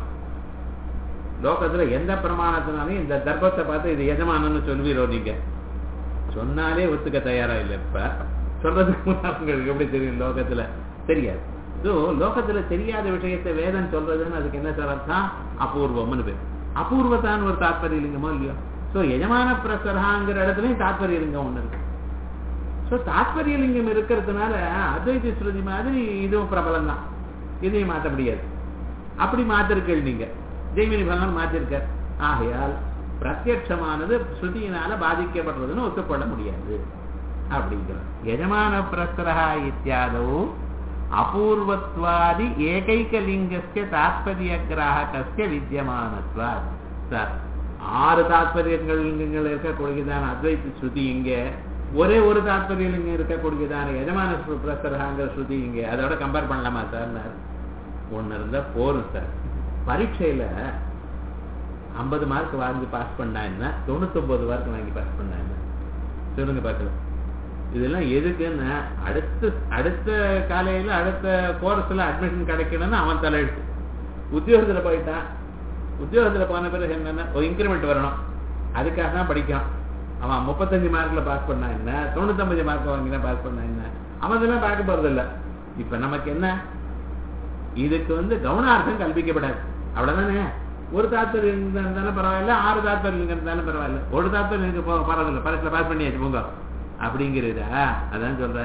லோகத்துல எந்த பிரமாணத்தினாலையும் இந்த தர்ப்பத்தை பார்த்து இது எஜமானன்னு சொல்வீரோ நீங்க சொன்னாலே ஒத்துக்க தயாரா இல்லை இப்ப சொல்றதுக்கு முன்னாடி உங்களுக்கு எப்படி தெரியும் லோகத்துல தெரியாது ஸோ லோகத்துல தெரியாத விஷயத்தை வேதம் சொல்றதுன்னு அதுக்கு என்ன சார் அர்த்தம் அபூர்வம்னு பேர் அபூர்வத்தான ஒரு தாத்பரிய லிங்கமோ இல்லையோ சோ எஜமான பிரசரகாங்கிற இடத்துலயும் தாத்பரிய லிங்கம் ஒண்ணு இருக்கு சோ தாத்பரிய லிங்கம் இருக்கிறதுனால அத்வைத ஸ்ருதி மாதிரி இதுவும் பிரபலம் தான் இதையும் மாற்ற முடியாது அப்படி மாத்திருக்கள் நீங்க ஜெய்மினி பகவான் மாத்திருக்கார் ஆகையால் பிரத்யட்சமானது ஸ்ருதியினால பாதிக்கப்படுறதுன்னு ஒத்துக்கொள்ள முடியாது அப்படிங்கிறது யஜமான பிரசரா இத்தியாதவு அபூர்வத்வாதி ஏகைக்கலிங்கஸ்ய தாத்பரிய கிராகஸ்ய வித்தியமானத்வாத் சார் ஆறு தாத்பரியங்கள் லிங்கங்கள் இருக்கக்கூடியதான அத்வைத்த ஸ்ருதி இங்க ஒரே ஒரு தாத்பரிய லிங்கம் இருக்கக்கூடியதான எஜமான ஸ்ரு- பிரசரகாங்கிற ஸ்ருதி இங்க அதோட கம்பேர் பண்ணலாமா சார் ஒன்னு இருந்தா போரும் சார் பரீட்சையில ஐம்பது மார்க் வாங்கி பாஸ் பண்ணா என்ன தொண்ணூத்தொன்பது மார்க் வாங்கி பாஸ் பண்ணா என்ன சொல்லுங்க பார்க்கலாம் இதெல்லாம் எதுக்குன்னு அடுத்த அடுத்த காலையில அடுத்த கோர்ஸ்ல அட்மிஷன் கிடைக்கணும்னு அவன் தலையெழுத்து உத்தியோகத்துல போயிட்டான் உத்தியோகத்துல போன பிறகு என்னன்னா ஒரு இன்க்ரிமெண்ட் வரணும் அதுக்காக தான் படிக்கிறான் அவன் முப்பத்தஞ்சு மார்க்ல பாஸ் பண்ணா என்ன தொண்ணூத்தொன்பது மார்க் வாங்கினா பாஸ் பண்ணா என்ன அவன் இதெல்லாம் பார்க்க போறது இல்ல இப்ப நமக்கு என்ன இதுக்கு வந்து கவனார்த்தம் கல்பிக்கப்படாது அவ்வளவுதானே ஒரு தாத்பரியம் இருந்தாலும் பரவாயில்ல ஆறு தாத்பரியம் இருந்தாலும் பரவாயில்ல ஒரு தாத்பரியம் இருக்கு போ பரவாயில்ல பரிசுல பாஸ் பண்ணியாச்சு போங்க அப்படிங்கிறதா அதான் சொல்ற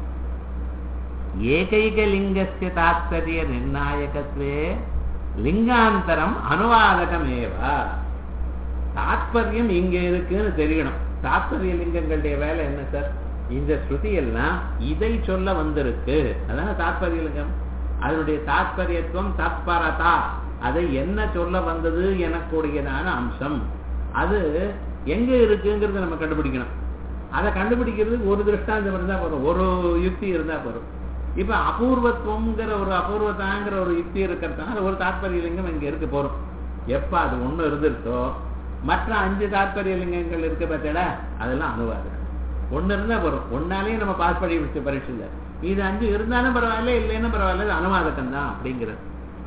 ஏகைகலிங்கஸ்ய தாத்பரிய நிர்ணாயகத்வே லிங்காந்தரம் அனுவாதகமேவா தாத்பரியம் இங்க இருக்குன்னு தெரியணும் தாத்பரிய லிங்கங்களுடைய வேலை என்ன சார் இந்த ஸ்ருதி எல்லாம் இதை சொல்ல வந்திருக்கு அதான தாத்பரிய லிங்கம் அதனுடைய தாத்பரியத்துவம் தத்பரதா அதை என்ன சொல்ல வந்தது எனக்கூடியதான அம்சம் அது எங்க இருக்குங்கிறத நம்ம கண்டுபிடிக்கணும் அதை கண்டுபிடிக்கிறதுக்கு ஒரு திருஷ்டாந்தம் இருந்தா போதும் ஒரு யுக்தி இருந்தா போதும் இப்ப அபூர்வத்துவம்ங்கிற ஒரு அபூர்வத்தாங்கிற ஒரு யுக்தி இருக்கிறதுனால ஒரு தாத்பரிய லிங்கம் இங்க இருக்கு போறோம் எப்ப அது ஒண்ணு இருந்திருக்கோ மற்ற அஞ்சு தாத்பரிய லிங்கங்கள் இருக்கு பார்த்தீங்களா அதெல்லாம் அனுவாதம் ஒண்ணு இருந்தா போறோம் ஒன்னாலேயும் நம்ம பாஸ் பண்ணி விட்டு பரீட்சையில் இது அஞ்சு இருந்தாலும் பரவாயில்ல இல்லைன்னு பரவாயில்ல இது அனுவாதகம் தான் அப்படிங்கிறது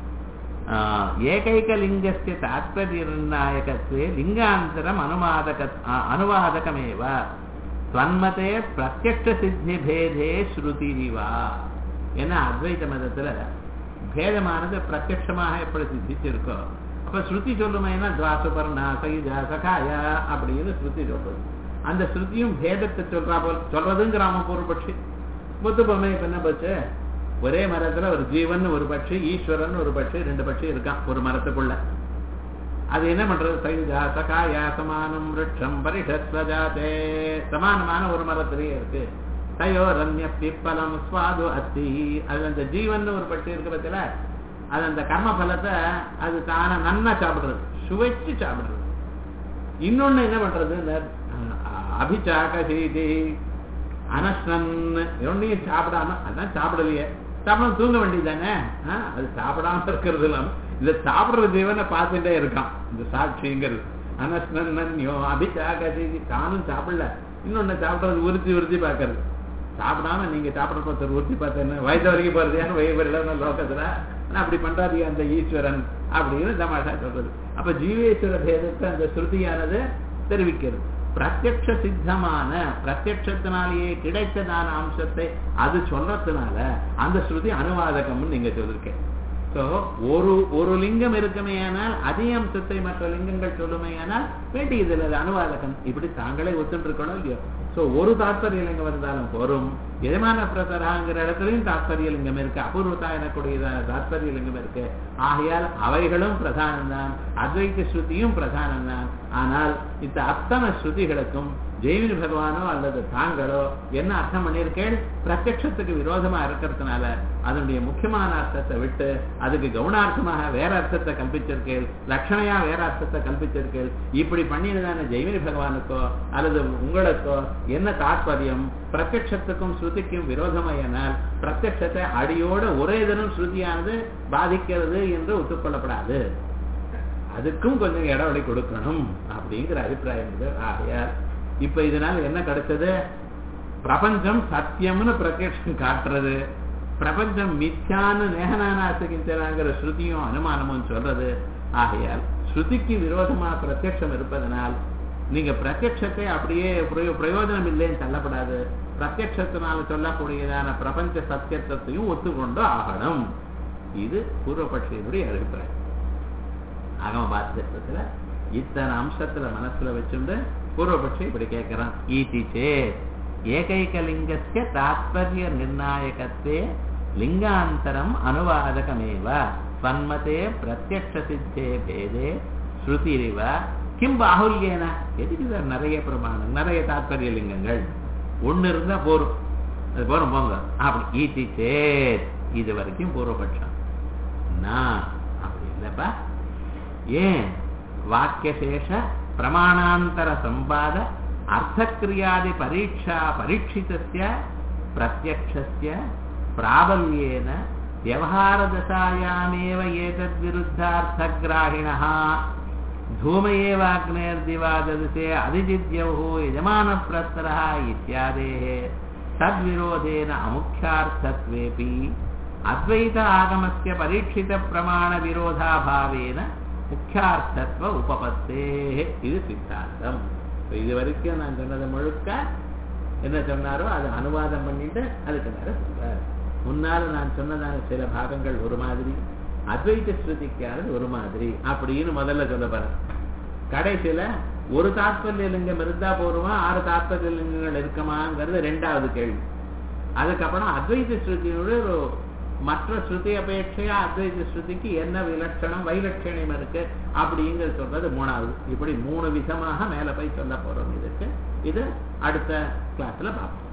ஆஹ் ஏகைகலிங்கஸ்ய தாத்பரிய நிர்ணாயகத்வே லிங்காந்தரம் அனுவாதக அனுவாதகமேவ தன்மதே பிரத்யக்ஷ சித்தி பேதே ஸ்ருதிரிவா ஏன்னா அத்வைத மதத்துல பேதமானது பிரத்யட்சமாக எப்படி சித்திச்சிருக்கோ அப்ப ஸ்ருதி சொல்லுமைன்னா துவாசுபர்ணா சகிஜா சகாயா அப்படின்னு ஸ்ருதி சொல்றது அந்த ஸ்ருதியும் பேதத்தை சொல்றா போல் சொல்றதுங்கிறாம பூர்வபட்சி புத்த பொம்மை இப்ப என்ன போச்சு ஒரே மரத்துல ஒரு ஜீவன் ஒரு பட்சி ஈஸ்வரன் ஒரு பட்சி ரெண்டு பட்சி இருக்கான் ஒரு மரத்துக்குள்ள அது என்ன பண்றது சைஜா சகாயா சமானம் விருட்சம் பரிஷஸ்வஜாதே சமானமான ஒரு மரத்திலேயே இருக்கு தயோரண்ய பிப்பலம் சுவாது அத்தி அது அந்த ஜீவன் ஒரு பட்சி இருக்கு பத்தில அது அந்த கர்ம பலத்தை அது தானே நன்னா சாப்பிடுறது சுவைச்சு சாப்பிடுறது இன்னொன்னு என்ன பண்றது அபிச்சாக செய்தி அனஸ்னன் ஒன்னையும் சாப்பிடாம அதான் சாப்பிடலையே சாப்பிடாம தூங்க வேண்டியது தானே அது சாப்பிடாம இருக்கிறது இல்லாம இந்த சாப்பிடுற ஜீவனை பார்த்துட்டே இருக்கான் இந்த சாட்சிங்கிறது அனஸ்னன்யோ அபிச்சாக செய்தி தானும் சாப்பிடல இன்னொன்னு சாப்பிடுறது உறுத்தி உறுத்தி பார்க்கறது சாப்பிடாம நீங்க சாப்பிட பார்த்து உறுத்தி பார்த்தேன்னு வயசு வரைக்கும் போறது யாரும் வயது லோகத்துல ஆனா அப்படி பண்றாது அந்த ஈஸ்வரன் அப்படின்னு தமாஷா சொல்றது அப்ப ஜீவேஸ்வர பேதத்தை அந்த ஸ்ருதியானது தெரிவிக்கிறது பிரத்யக்ஷ சித்தமான பிரத்யட்சத்தினாலேயே கிடைத்ததான அம்சத்தை அது சொல்றதுனால அந்த ஸ்ருதி அனுவாதகம்னு நீங்க சொல்லிருக்கேன் சோ ஒரு ஒரு லிங்கம் இருக்குமேயானால் அதே அம்சத்தை மற்ற லிங்கங்கள் சொல்லுமேயானால் வேண்டியதில்லை அது அனுவாதகம் இப்படி தாங்களே ஒத்துட்டு இருக்கணும் இல்லையோ சோ ஒரு தாத்பரிய லிங்கம் இருந்தாலும் போரும் எஜமான பிரசராங்கிற இடத்துலயும் தாத்பரிய லிங்கம் இருக்கு அபூர்வத்தா எனக்கூடியதான தாத்பரிய லிங்கம் இருக்கு ஆகையால் அவைகளும் பிரதானம் தான் அத்வைத்த ஸ்ருதியும் பிரதானம் தான் ஆனால் இந்த அத்தனை ஸ்ருதிகளுக்கும் ஜெய்வினி பகவானோ அல்லது தாங்களோ என்ன அர்த்தம் பண்ணியிருக்கேள் பிரத்யட்சத்துக்கு விரோதமா இருக்கிறதுனால அதனுடைய முக்கியமான அர்த்தத்தை விட்டு அதுக்கு கவுனார்த்தமாக வேற அர்த்தத்தை கல்பிச்சிருக்கேள் லட்சணையா வேற அர்த்தத்தை கல்பிச்சிருக்கேள் இப்படி பண்ணியதான ஜெய்வினி பகவானுக்கோ அல்லது உங்களுக்கோ என்ன தாற்பயம் பிரத்யட்சத்துக்கும் ஸ்ருதிக்கும் விரோதமையானால் பிரத்யட்சத்தை அடியோட ஒரே தினம் ஸ்ருதியானது பாதிக்கிறது என்று ஒத்துக்கொள்ளப்படாது அதுக்கும் கொஞ்சம் இடவெளி கொடுக்கணும் அப்படிங்கிற அபிப்பிராயம் இது ஆகையால் இப்ப இதனால என்ன கிடைச்சது பிரபஞ்சம் சத்தியம்னு பிரத்யட்சம் காட்டுறது பிரபஞ்சம் மிச்சான்னு நேகனானாசிக்கின்றனாங்கிற ஸ்ருதியும் அனுமானமும் சொல்றது ஆகையால் ஸ்ருதிக்கு விரோதமா பிரத்யட்சம் இருப்பதனால் நீங்க பிரத்யட்சத்தை அப்படியே பிரயோஜனம் இல்லைன்னு தள்ளப்படாது பிரத்யட்சத்தினால சொல்லக்கூடியதான பிரபஞ்ச சத்தியத்தையும் ஒத்துக்கொண்டு ஆகணும் இது பூர்வபட்சியினுடைய அபிப்பிராயம் அகம பாத்தியத்துல இத்தனை அம்சத்துல மனசுல வச்சுண்டு பூர்வபட்சி இப்படி கேட்கிறான் ஈதி சேத் ஏகைகலிங்கஸ்ய தாத்பரிய நிர்ணாயகத்தே லிங்காந்தரம் அனுவாதகமேவ சன்மதே பிரத்யக்ஷ சித்தே பேதே ஸ்ருதிரிவ கிம் பாகுல்யேன எதுக்கு சார் நிறைய பிரமாணம் நிறைய தாத்பரிய லிங்கங்கள் ஒண்ணு இருந்தா போரும் அது போறோம் போங்க அப்படி ஈட்டி சேத் இது வரைக்கும் பூர்வபட்சம் நான் அப்படி இல்லப்பா ஏன் வாக்கியசேஷ பிரமாணாந்தர சம்பாத அர்த்தக்கிரியாதி பரீட்சா பரீட்சிதஸ்ய பிரத்யக்ஷஸ்ய பிராபல்யேன व्यवहारदशायामेव एतद्विरुद्धार्थग्राहिणः धूम एवाग्नेर्दिवाददृशे अधिजिद्यौः यजमानप्रस्तरः इत्यादेः तद्विरोधेन अमुख्यार्थत्वेऽपि अद्वैत आगमस्य परीक्षितप्रमाणविरोधाभावेन முக்கியார்த்தத்துவ உபபத்தேः இது சித்தாந்தம் இது வரைக்கும் நான் சொன்னது முழுக்க என்ன சொன்னாரோ அதை அனுவாதம் பண்ணிட்டு அதுக்கு மேல சொல்றார் முன்னால நான் சொன்னதான சில பாகங்கள் ஒரு மாதிரி அத்வைத ஸ்ருதிக்கானது ஒரு மாதிரி அப்படின்னு முதல்ல சொல்ல போறேன் கடைசியில ஒரு தாத்பரிய லிங்கம் இருந்தா போருமா ஆறு தாத்பரிய லிங்கங்கள் இருக்குமாங்கிறது ரெண்டாவது கேள்வி அதுக்கப்புறம் அத்வைத ஸ்ருதியோட ஒரு மற்ற ஸ்ருதி அபேட்சையா அத்வைத ஸ்ருதிக்கு என்ன விலட்சணம் வைலட்சணம் இருக்கு அப்படிங்கிறது சொல்றது மூணாவது இப்படி மூணு விதமாக மேல போய் சொல்ல போறோம் இதுக்கு இது அடுத்த கிளாஸ்ல பார்ப்போம்